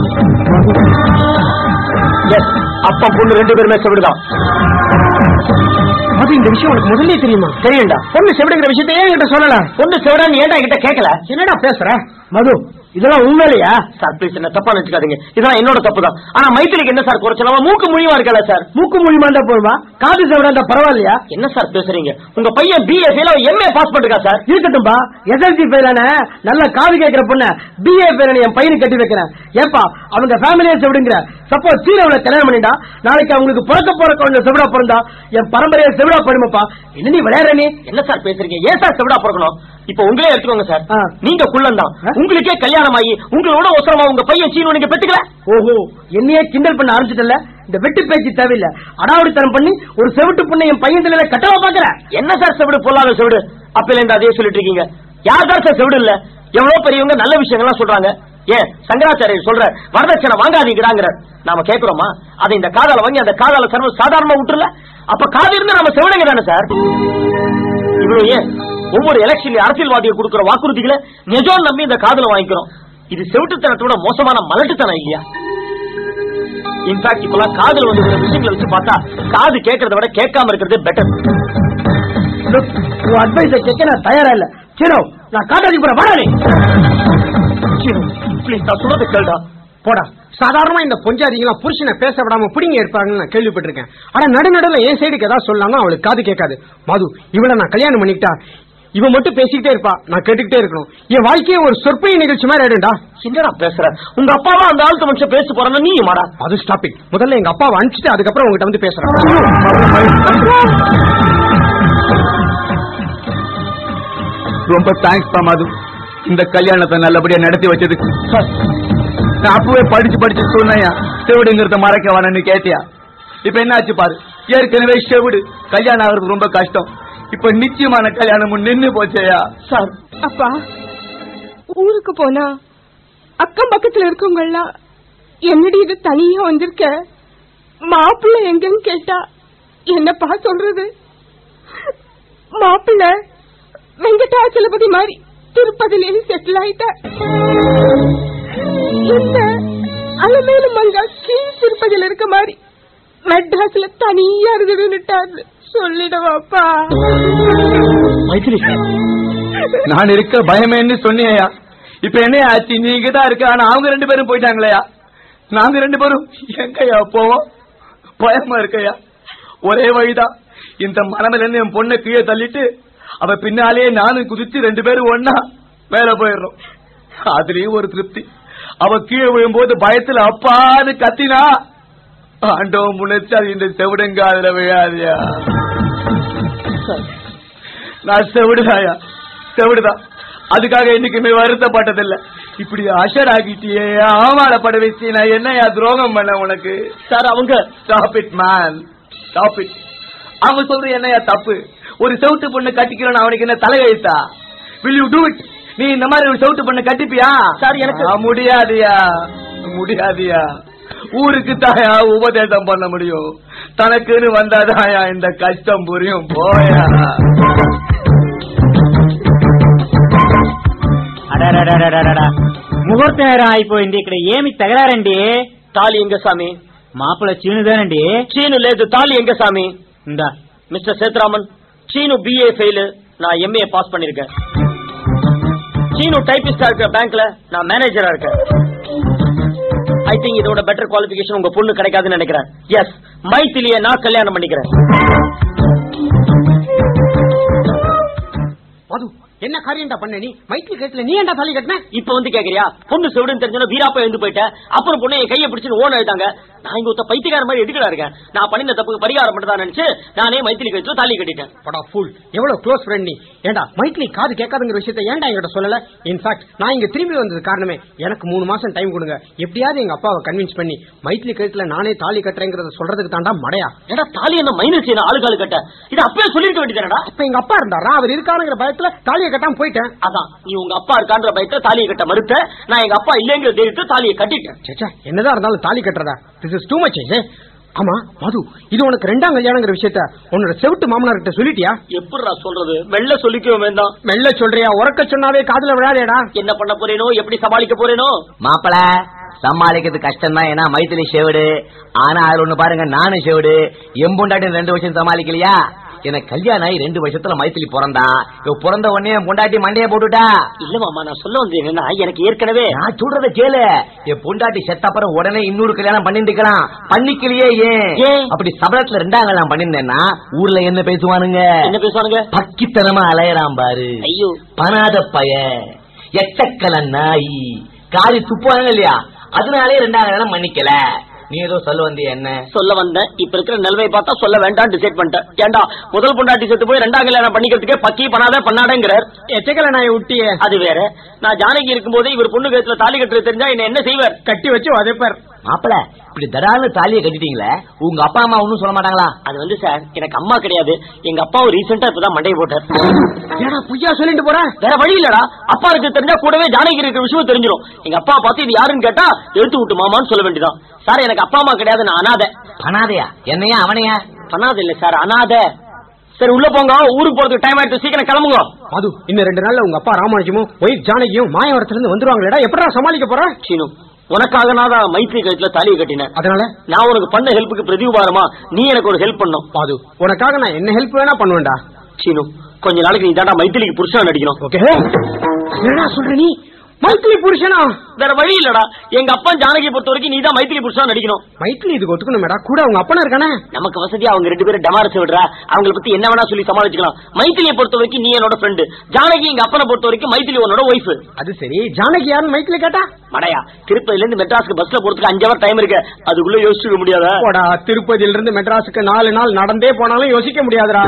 எஸ் அப்பா பொண்ணு ரெண்டு பேருமே செவிடுதான் அது இந்த விஷயம் உனக்கு முதல்ல தெரியுமா தெரியும்டா பொண்ணு செவிடுங்கிற விஷயத்தை ஏன் என்கிட்ட சொல்லல பொண்ணு செவிடான்னு ஏன்டா என்கிட்ட கேட்கல என்னடா பேசுற மது இதெல்லாம் உண்மையிலையா சார் ப்ளீஸ் என்ன தப்பா நினைச்சுக்காதீங்க இதெல்லாம் என்னோட தப்பு தான் ஆனா மைத்திரிக்கு என்ன சார் குறைச்சல் அவன் மூக்கு மொழிவா இருக்கல சார் மூக்கு மொழிமா இருந்தா போதுமா காது செவிடா இருந்தா பரவாயில்லையா என்ன சார் பேசுறீங்க உங்க பையன் பிஎஸ்சில எம்ஏ பாஸ் பண்ணிருக்கா சார் இருக்கட்டும்பா எஸ்எல்சி ஃபெயிலான நல்ல காது கேட்கிற பொண்ண பிஏ ஃபெயிலான என் பையனுக்கு கட்டி வைக்கிறேன் ஏப்பா அவங்க ஃபேமிலியே செவிடுங்கிற சப்போஸ் சீரவுல கல்யாணம் பண்ணிட்டா நாளைக்கு அவங்களுக்கு பிறக்க போற குழந்தை செவிடா பிறந்தா என் பரம்பரையை செவிடா படுமப்பா என்ன நீ விளையாடுற நீ என்ன சார் பேசுறீங்க ஏன் சார் செவிடா பிறக்கணும் இப்ப உங்களே எடுத்துக்கோங்க சார் ஆ. நீங்க குள்ளம் தான் ஆ? உங்களுக்கே கல்யாணம் ஆகி உங்களோட ஒசரமா உங்க பையன் சீனு நீங்க பெத்துக்கல ஓஹோ என்னையே கிண்டல் பண்ண ஆரம்பிச்சிட்டல இந்த வெட்டு பேச்சு தேவையில்ல அடாவடித்தனம் பண்ணி ஒரு செவிட்டு பொண்ணை என் பையன் தலையில கட்டவா பாக்குற என்ன சார் செவிடு பொல்லாத செவிடு அப்பல இருந்து அதே சொல்லிட்டு இருக்கீங்க யார் தான் சார் செவிடு இல்ல எவ்வளவு பெரியவங்க நல்ல விஷயங்கள்லாம் சொல்றாங்க ஏன் சங்கராச்சாரியர் சொல்ற வரதட்சணை வாங்காதீங்கடாங்கிற நாம கேக்குறோமா அதை இந்த காதால வாங்கி அந்த காதால சர்வ சாதாரணமா விட்டுறல அப்ப காது இருந்தா நம்ம செவிடுங்க தானே சார் இவ்வளவு ஏன் ஒவ்வொரு எலெக்ஷன்ல அரசியல்வாதிகள் கொடுக்கிற வாக்குறுதிகளை நிஜம் நம்பி இந்த காதுல வாங்கிக்கிறோம் இது செவிட்டுத்தனத்தோட மோசமான மலட்டுத்தனம் இல்லையா இன்ஃபேக்ட் இப்பெல்லாம் காதல் வந்து விஷயங்களை வச்சு பார்த்தா காது கேட்கறத விட கேட்காம இருக்கிறதே பெட்டர் உன் அட்வைஸ கேட்க நான் தயாரா இல்ல சீனோ நான் காட்டாதி போற வாடா நீ ப்ளீஸ் நான் சொல்றதை கேளுடா போடா சாதாரணமா இந்த பொஞ்சாதிங்களாம் புருஷனை பேச விடாம பிடிங்க இருப்பாங்கன்னு நான் கேள்விப்பட்டிருக்கேன் ஆனா நடுநடுல என் சைடுக்கு ஏதாவது சொல்லாங்க அவளுக்கு காது கேட்காது மது இவள நான் கல்யாணம் பண்ணிக்கிட்டா இவன் மட்டும் பேசிக்கிட்டே இருப்பா நான் கேட்டுக்கிட்டே இருக்கணும் என் வாழ்க்கையே ஒரு சொற்பொழி நிகழ்ச்சி மாதிரி ஆயிடும்டா என்னடா பேசுற உங்க அப்பாவா அந்த ஆழ்த்த மனுஷன் பேச போறான்னு நீ மாடா அது ஸ்டாப் இட் முதல்ல எங்க அப்பாவை அனுப்பிச்சிட்டு அதுக்கப்புறம் உங்ககிட்ட வந்து பேசுறேன் ரொம்ப தேங்க்ஸ் பா மது இந்த கல்யாணத்தை நல்லபடியா நடத்தி வச்சதுக்கு நான் அப்பவே படிச்சு படிச்சு சொன்னையா செவிடுங்கிறத மறக்க வேணும்னு கேட்டியா இப்ப என்னாச்சு பாரு ஏற்கனவே செவிடு கல்யாணம் ஆகுறது ரொம்ப கஷ்டம் இப்ப நிச்சயமான கல்யாணமும் நின்னு போச்சேயா சார் அப்பா ஊருக்கு போனா அக்கம் பக்கத்துல இருக்கவங்க எல்லாம் என்னடி இது தனியா வந்திருக்க மாப்பிள்ளை எங்கன்னு கேட்டா என்னப்பா சொல்றது மாப்பிள்ளை வெங்கடாச்சலபதி மாதிரி திருப்பதிலேயே செட்டில் ஆயிட்ட இந்த அலமேலு மங்கா கீழ் திருப்பதியில இருக்க மாதிரி மெட்ராஸ்ல தனியா இருக்குதுன்னுட்டாரு சொல்லிடவாப்பா மைத்திரி நான் இருக்க பயமேன்னு சொன்னியா இப்ப என்ன ஆச்சு நீங்க தான் இருக்க ஆனா அவங்க ரெண்டு பேரும் போயிட்டாங்களேயா நாங்க ரெண்டு பேரும் எங்கயா போவோம் பயமா இருக்கையா ஒரே வழிதான் இந்த மனமில இருந்து என் பொண்ணை கீழே தள்ளிட்டு அவ பின்னாலேயே நானும் குதிச்சு ரெண்டு பேரும் ஒன்னா மேல போயிடுறோம் அதுலயும் ஒரு திருப்தி அவ கீழே விழும்போது பயத்துல அப்பான்னு கத்தினா ஆண்டவன் முனைச்சு அது இந்த செவிடுங்காதுல விழாதியா நான் செவிடுதாயா செவிடுதான் அதுக்காக என்னைக்குமே வருத்தப்பட்டதில்ல இப்படி அஷர் ஆகிட்டியே ஆமாடப்பட வச்சு நான் என்னையா துரோகம் பண்ண உனக்கு சார் அவங்க stop it man stop it அவங்க சொல்ற என்னையா தப்பு ஒரு செவுட்டு பொண்ணு கட்டிக்கிறோம் அவனுக்கு என்ன தலையெழுத்தா வில் யூ டூ இட் நீ இந்த மாதிரி ஒரு செவுட்டு பொண்ணு கட்டிப்பியா சார், எனக்கு- ஆ, முடியாதியா முடியாதியா ஊருக்கு தாயா உபதேசம் பண்ண முடியும் தனக்குன்னு வந்தாதாயா இந்த கஷ்டம் புரியும் போயா అడడడడడడడ. ముహూర్తం నేరం అయిపోయింది ఇక్కడ ఏమి తగలారండి తాళి ఎంగ సామి మాపల చీనుదేనండి చీను లేదు తాళి ఎంగ சாமி ఇందా mister Sethuraman Seenu BA fail நான் எம்ஏ பாஸ் பண்ணிருக்கேன் சீனு டைபிஸ்டா இருக்கிற பேங்க்ல நான் மேனேஜரா இருக்கேன் ஐ திங்க் இதோட பெட்டர் குவாலிபிகேஷன் உங்க பொண்ணு கிடைக்காதுன்னு நினைக்கிறேன் எஸ் மைத்திலிய நான் கல்யாணம் பண்ணிக்கிறேன் மது என்ன காரியம்டா பண்ண நீ மைத்திரி கேட்டுல நீ ஏன்டா தாலி கட்டின இப்ப வந்து கேக்குறியா பொண்ணு செவிடுன்னு தெரிஞ்சா வீராப்பா எழுந்து போயிட்டேன் அப்புறம் பொண்ணு என் கையை பிடிச்சு ஓன எழுதாங்க நான் இங்க ஒருத்த பைத்தியக்கார மாதிரி எடுக்கலா இருக்கேன் நான் பண்ணின தப்புக்கு பரிகாரம் மட்டும் நினைச்சு நானே மைத்திலி கழிச்சு தாலி கட்டிட்டேன் படா ஃபுல் எவ்வளவு க்ளோஸ் ஃப்ரெண்ட் நீ ஏண்டா மைத்திலி காது கேட்காதுங்கிற விஷயத்தை ஏன்டா என்கிட்ட சொல்லல இன்ஃபேக்ட் நான் இங்க திரும்பி வந்தது காரணமே எனக்கு மூணு மாசம் டைம் கொடுங்க எப்படியாவது எங்க அப்பாவை கன்வின்ஸ் பண்ணி மைத்திலி கழுத்துல நானே தாலி கட்டுறேங்கிறத சொல்றதுக்கு தாண்டா மடையா ஏடா தாலி என்ன மைனஸ் செய்யணும் ஆளுகாலு கட்ட இது அப்பவே சொல்லிருக்க வேண்டியதானடா அப்ப எங்க அப்பா இருந்தாரா அவர் இருக்காருங்கிற பயத்துல தாலியை கட்டாம போயிட்டேன் அதான் நீ உங்க அப்பா இருக்கான்ற பயத்துல தாலியை கட்ட மறுத்த நான் எங்க அப்பா இல்லைங்கிற தைரியத்தை தாலியை கட்டிட்டேன் சேச்சா என்னதான் இருந்தாலும் தாலி கட்டுறதா திஸ் இஸ் டூ மச் ஆமா மது இது உனக்கு ரெண்டாம் கல்யாணங்கிற விஷயத்த உன்னோட செவிட்டு மாமனார் கிட்ட சொல்லிட்டியா எப்படிடா சொல்றது மெல்ல சொல்லிக்கவே வேண்டாம் மெல்ல சொல்றியா உறக்க சொன்னாவே காதுல விழாதேடா என்ன பண்ண போறேனோ எப்படி சமாளிக்க போறேனோ மாப்பிள சமாளிக்கிறது கஷ்டம் தான் ஏன்னா மைத்திலி செவிடு ஆனா அதுல ஒண்ணு பாருங்க நானும் செவிடு எம்பொண்டாட்டி ரெண்டு வருஷம் சமாளிக்கலையா எனக்கு கல்யாணம் ஆகி ரெண்டு வருஷத்துல மைத்திலி பிறந்தா இவ பிறந்த உடனே என் பொண்டாட்டி மண்டைய போட்டுட்டா இல்ல மாமா நான் சொல்ல வந்து என்னன்னா எனக்கு ஏற்கனவே நான் சொல்றத கேளு என் பொண்டாட்டி செத்தப்புறம் உடனே இன்னொரு கல்யாணம் பண்ணிருக்கலாம் பண்ணிக்கலையே ஏன் ஏன்? அப்படி சபலத்துல ரெண்டாம் கல்யாணம் பண்ணிருந்தேன்னா ஊர்ல என்ன பேசுவானுங்க என்ன பேசுவானுங்க பக்கித்தனமா அலையறான் பாரு ஐயோ பனாத பய எச்சக்கல நாய் காரி துப்புவாங்க இல்லையா அதனாலே ரெண்டாம் கல்யாணம் மன்னிக்கல நீ ஏதோ சொல்ல வந்திய என்ன சொல்ல வந்தேன் இப்ப இருக்கிற நிலைமை பார்த்தா சொல்ல வேண்டாம் டிசைட் பண்ணிட்டேன் ஏண்டா முதல் பொண்டாட்டி செத்து போய் ரெண்டாம் கல்யாணம் பண்ணிக்கிறதுக்கே பக்கி பண்ணாத பண்ணாடங்கிறார் எச்சக்கல நாயை விட்டியே அது வேற நான் ஜானகி இருக்கும்போதே இவர் பொண்ணு கழுத்துல தாலி கட்டுறது தெரிஞ்சா என்ன என்ன செய்வார் கட்டி வச்சு உதைப்பார் மாப்பிள இப்படி தடால தாலியை கட்டிட்டீங்களே உங்க அப்பா அம்மா ஒன்னும் சொல்ல மாட்டாங்களா அது வந்து சார் எனக்கு அம்மா கிடையாது எங்க அப்பாவும் ரீசெண்டா இப்பதான் மண்டையை போட்டார் ஏடா பொய்யா சொல்லிட்டு போற வேற வழி இல்லடா அப்பா இருக்கு தெரிஞ்சா கூடவே ஜானகி இருக்கிற விஷயம் தெரிஞ்சிடும் எங்க அப்பா பார்த்து இது யாருன்னு கேட்டா எடுத்து விட்டு மாமான்னு சொல்ல வேண்டியதான் சார் எனக்கு அப்பா அம்மா கிடையாது நான் அனாதை பனாதையா என்னையா அவனையா பண்ணாத இல்ல சார் அனாதை சரி உள்ள போங்க ஊருக்கு போறதுக்கு டைம் ஆயிடுச்சு சீக்கிரம் கிளம்புங்க மது இன்னும் ரெண்டு நாள்ல உங்க அப்பா ராமானுஜமும் ஒய்ஃப் ஜானகியும் மாயவரத்துல இருந்து வந்துருவாங்களேடா எப்படா சமாளிக்க போற சீனு உனக்காக நான் தான் மைத்ரி கழுத்துல தாலியை கட்டினேன் அதனால நான் உனக்கு பண்ண ஹெல்ப்புக்கு பிரதி உபாரமா நீ எனக்கு ஒரு ஹெல்ப் பண்ணும் பாது உனக்காக நான் என்ன ஹெல்ப் வேணா பண்ணுவேன்டா சீனு கொஞ்ச நாளைக்கு நீ தாண்டா மைத்திலிக்கு புருஷன் நடிக்கணும் ஓகே என்னடா சொல்ற நீ மைத்திலி புருஷனா வேற வழி இல்லடா எங்க அப்பா ஜானகியை பொறுத்த வரைக்கும் நீ தான் மைத்திரி புருஷா நடிக்கணும் மைத்திலி இதுக்கு ஒத்துக்கணும் மேடா கூட அவங்க அப்பனா இருக்கானே நமக்கு வசதியா அவங்க ரெண்டு பேரும் டமாரஸ் விடுறா அவங்கள பத்தி என்ன வேணா சொல்லி சமாளிச்சுக்கலாம் மைத்திலியை பொறுத்த வரைக்கும் நீ என்னோட ஃப்ரெண்டு ஜானகி எங்க அப்பனை பொறுத்த வரைக்கும் மைத்திலி உன்னோட ஒய்ஃப் அது சரி ஜானகி யாருன்னு மைத்திலி கேட்டா மடையா திருப்பதில இருந்து மெட்ராஸ்க்கு பஸ்ல போறதுக்கு அஞ்சு ஹவர் டைம் இருக்கு அதுக்குள்ள யோசிச்சுக்க முடியாதா போடா திருப்பதியில இருந்து மெட்ராஸுக்கு நாலு நாள் நடந்தே போனாலும் யோசிக்க முடியாதுடா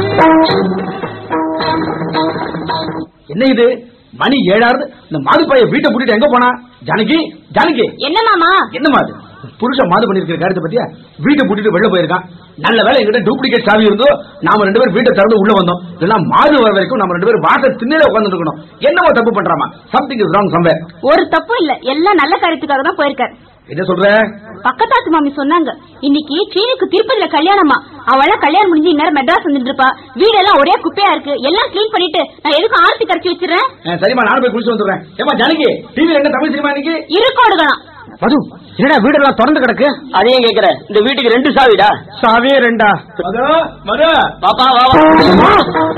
என்ன இது மணி ஏழாவது இந்த மாதுப்பாய வீட்டை பூட்டிட்டு எங்க போனா ஜானகி ஜானகி என்ன மாமா என்ன மாது புருஷன் மாது பண்ணிருக்கிற காரியத்தை பத்தியா வீட்டை பூட்டிட்டு வெளில போயிருக்கான் நல்ல வேலை எங்கிட்ட டூப்ளிகேட் சாவி இருந்தோ நாம ரெண்டு பேரும் வீட்டை திறந்து உள்ள வந்தோம் இதெல்லாம் மாது வர வரைக்கும் நம்ம ரெண்டு பேரும் வாசல் திண்ணையில உட்கார்ந்து இருக்கணும் என்னவோ தப்பு பண்றாமா சம்திங் இஸ் ராங் சம்வேர் ஒரு தப்பும் இல்ல எல்லாம் நல்ல காரியத்துக்காக தான் போயிருக்காரு என்ன சொல்ற பக்கத்தாத்து மாமி சொன்னாங்க இன்னைக்கு சீனுக்கு திருப்பதியில கல்யாணமா அவள கல்யாணம் முடிஞ்சு இந்நேரம் மெட்ராஸ் வந்துட்டு இருப்பா வீடெல்லாம் ஒரே குப்பையா இருக்கு எல்லாம் க்ளீன் பண்ணிட்டு நான் எதுக்கும் ஆர்த்தி கரைச்சி வச்சிடறேன் அஹ், சரிம்மா நானும் போய் குளிச்சு வந்துடுறேன் ஏமா ஜானகி டிவில என்ன தமிழ் சினிமா இன்னைக்கு இருக்கோடுகளாம் மது என்னடா வீடெல்லாம் திறந்து கிடக்கு அதையும் கேக்குற இந்த வீட்டுக்கு ரெண்டு சாவிடா சாவியே ரெண்டா மது மது பாப்பா வா வா.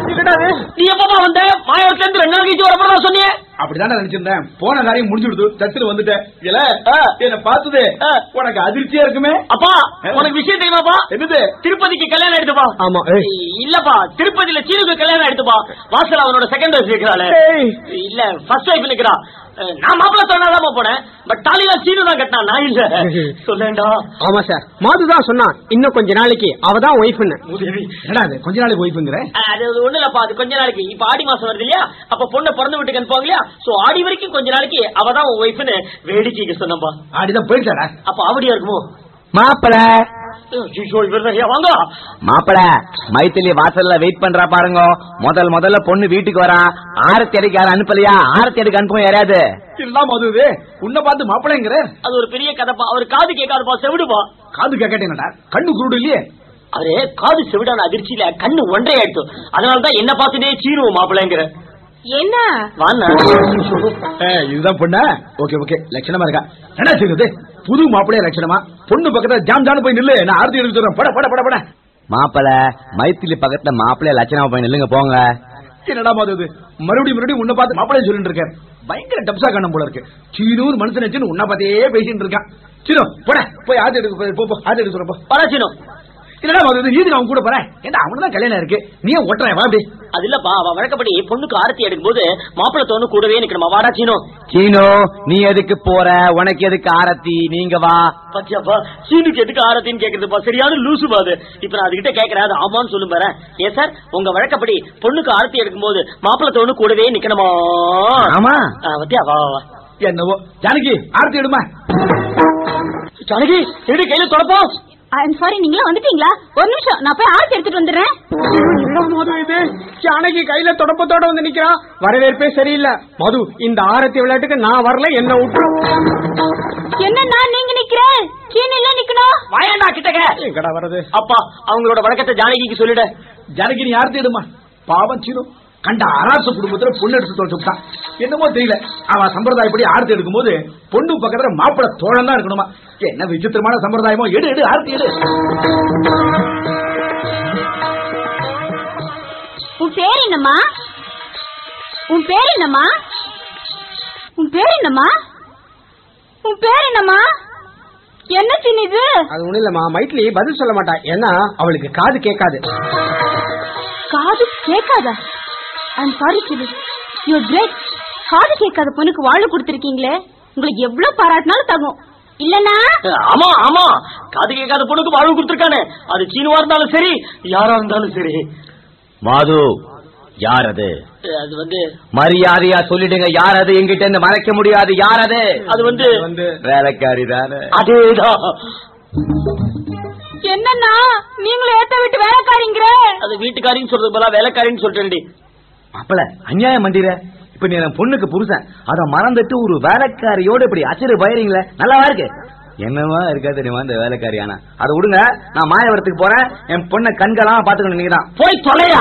நீ எப்பப்பா வந்த மாயவரத்துல இருந்து ரெண்டு நாள் கழிச்சு வரப்போ சொன்னியே அப்படிதான் நினைச்சிருந்தேன் போன காரியம் முடிஞ்சு விடுது தத்துட்டு வந்துட்டேன் இல்ல ஆ. என்ன பார்த்தது ஆ. உனக்கு அதிர்ச்சியா இருக்குமே அப்பா உனக்கு விஷயம் தெரியுமாப்பா என்னது திருப்பதிக்கு கல்யாணம் எடுத்துப்பா ஆமா ஏய். இல்லப்பா திருப்பதியில சீனுக்கு கல்யாணம் எடுத்துப்பா வாசல் அவனோட செகண்ட் வைஃப் இருக்கிறாள் ஏய். இல்ல ஃபர்ஸ்ட் வைஃப் நிக்கிறா அஹ், நான் மாப்பிள்ள தோணாதான் போனேன் பட் தாலிலாம் சீனு தான் கட்டினா நான் இல்ல சொல்லேன்டா ஆமா சார் மாது தான் சொன்னான் இன்னும் கொஞ்ச நாளைக்கு அவ தான் ஒய்ஃப்னு என்னடா அது கொஞ்ச நாளைக்கு ஒய்ஃபுங்கிற அஹ், அது ஒண்ணு இல்லப்பா அது கொஞ்ச நாளைக்கு இப்ப ஆடி மாசம் வருது இல்லையா அப்ப பொண்ணை பிறந்து வீட்டுக்கு அனுப்புவாங்க இல்லையா சோ ஆடி வரைக்கும் கொஞ்ச நாளைக்கு அவ தான் உன் ஒய்ஃப்னு வேடிக்கைக்கு சொன்னப்பா ஆடிதான் போயிட்டாடா அப்ப அவடியா இருக்குமோ மாப்பிள ஐயோ, இவர்தான். ஏன் வாங்க மாப்பிள மைத்திலி வாசல்ல வெயிட் பண்றா பாருங்க முதல் முதல்ல பொண்ணு வீட்டுக்கு வரா ஆரத்தி அடிக்க யாரும் அனுப்பலையா ஆரத்தி அடிக்க அனுப்புவோம் யாராவது எல்லாம் மது இது உன்னை பார்த்து மாப்பிள்ளைங்கிற அது ஒரு பெரிய கதைப்பா அவர் காது கேட்காதுப்பா செவிடுப்பா காது கேட்டேனடா கண்ணு குருடு இல்லையே அவரு காது செவிடான அதிர்ச்சியில கண்ணு ஒன்றை ஆயிடுச்சு அதனாலதான் என்ன பார்த்துட்டே சீருவோம் மாப்பிள்ளைங்கிற என்ன வாண்ணா ஏய், இதுதான் பொண்ணா ஓகே ஓகே லட்சணமா இருக்கா என்ன செய்யுது புது மாப்பிள்ளைய லட்சணமா பொண்ணு பக்கத்துல ஜாம் ஜாம் போய் நில்லு நான் ஆர்த்தி எடுத்து சொல்றேன் பட பட பட பட மாப்பிள மைத்திலி பக்கத்துல மாப்பிள்ளைய லட்சணமா போய் நில்லுங்க போங்க என்னடா மாது இது மறுபடியும் மறுபடியும் உன்னை பார்த்து மாப்பிள்ளைய சொல்லிட்டு இருக்கேன் பயங்கர டப்ஸா கண்ணம் போல இருக்கு சீனூர் மனுஷன் வச்சு உன்னை பார்த்தே பேசிட்டு இருக்கான் சீனோ போட போய் ஆர்த்தி எடுக்க போ, போ போ ஆர்த்தி எடுக்க சொல்றப்போ பராச்சினோ என்னடா மாது இது நீதி அவன் கூட போறேன் ஏன்டா அவனுக்கு தான் கல்யாணம் இருக்கு நீ ஏன் ஒட்டுறேன் வா அப்படி அது இல்லப்பா அவ வழக்கப்படி பொண்ணுக்கு ஆரத்தி எடுக்கும்போது மாப்பிள்ளை தோணு கூடவே நிக்கணுமா வாடா சீனோ சீனோ நீ எதுக்கு போற உனக்கு எதுக்கு ஆரத்தி நீங்க வா பத்தியாப்பா சீனுக்கு எதுக்கு ஆரத்தின்னு கேக்குறதுப்பா சரியான லூசு பாது இப்ப நான் அதுகிட்ட கேக்குறேன் அது ஆமான்னு சொல்லும் பாரு ஏன் சார் உங்க வழக்கப்படி பொண்ணுக்கு ஆரத்தி எடுக்கும்போது மாப்பிள்ளை தோணு கூடவே நிக்கணுமா ஆமா ஆ, பத்தியா வா வா, வா என்னவோ ஜானகி ஆர்த்தி எடுமா ஜானகி எடு கையில தொடப்போம் ஐம் சாரி நீங்களா வந்துட்டீங்களா ஒரு நிமிஷம் நான் போய் ஆர்த்தி எடுத்துட்டு வந்துடுறேன் மது இது ஜானகி கையில தொடப்பத்தோட வந்து நிக்கிறான் வரவேற்பே சரியில்லை மது இந்த ஆரத்தி விளையாட்டுக்கு நான் வரல என்ன விட்டு என்னன்னா நீங்க நிக்கிறேன் சீனில நிக்கணும் வாயாண்டா கிட்டக்க எங்கடா வர்றது அப்பா அவங்களோட வழக்கத்தை ஜானகிக்கு சொல்லிட ஜானகி நீ ஆர்த்தி எடுமா பாவம் சீனு கண்ட அரசு குடும்பத்துல பொண்ணு எடுத்து தொலைச்சுட்டான் என்னமோ தெரியல அவன் சம்பிரதாயப்படி ஆர்த்தி எடுக்கும்போது பொண்ணு பக்கத்துல மாப்பிள தோழம் தான் இருக்கணுமா என்ன விசித்திரமான சம்பிரதாயமோ எடு எடு ஆர்த்தி எடு உன் பேர் என்னம்மா உன் பேர் என்னம்மா உன் பேர் என்னம்மா உன் பேர் என்னம்மா என்ன சின்ன இது அது ஒண்ணு இல்லம்மா மைட்லி பதில் சொல்ல மாட்டா ஏன்னா அவளுக்கு காது கேட்காது காது கேட்காதா ஐம் சாரி சிலு யூ கிரேட் காது கேட்காத பொண்ணுக்கு வாழ்வு கொடுத்திருக்கீங்களே உங்களுக்கு எவ்வளவு பாராட்டினாலும் தகும் இல்லனா ஆமா ஆமா காது கேட்காத பொண்ணுக்கு வாழ்வு கொடுத்துருக்கானே அது சீனுவா இருந்தாலும் சரி யாரா இருந்தாலும் சரி மாது யார் அது அது வந்து மரியாதையா சொல்லிடுங்க யார் அது எங்கிட்ட இருந்து மறைக்க முடியாது யார் அது அது வந்து வந்து வேலைக்காரி தானே அதேதான் என்னன்னா நீங்களும் ஏத்த விட்டு வேலைக்காரிங்கிற அது வீட்டுக்காரின்னு சொல்றது போல வேலைக்காரின்னு சொல்றேன்டி மாப்பிள அநியாயம் மண்டிர இப்ப நீ என் பொண்ணுக்கு புருஷன் அத மறந்துட்டு ஒரு வேலைக்காரியோட இப்படி அச்சிரு பயறீங்களே நல்லாவா இருக்கு என்னவா இருக்கா தெரியுமா இந்த வேலைக்காரி ஆனா அதை விடுங்க நான் மாயவரத்துக்கு போறேன் என் பொண்ணை கண்களாம பாத்துக்கணும் நீங்க தான் போய் தொலையா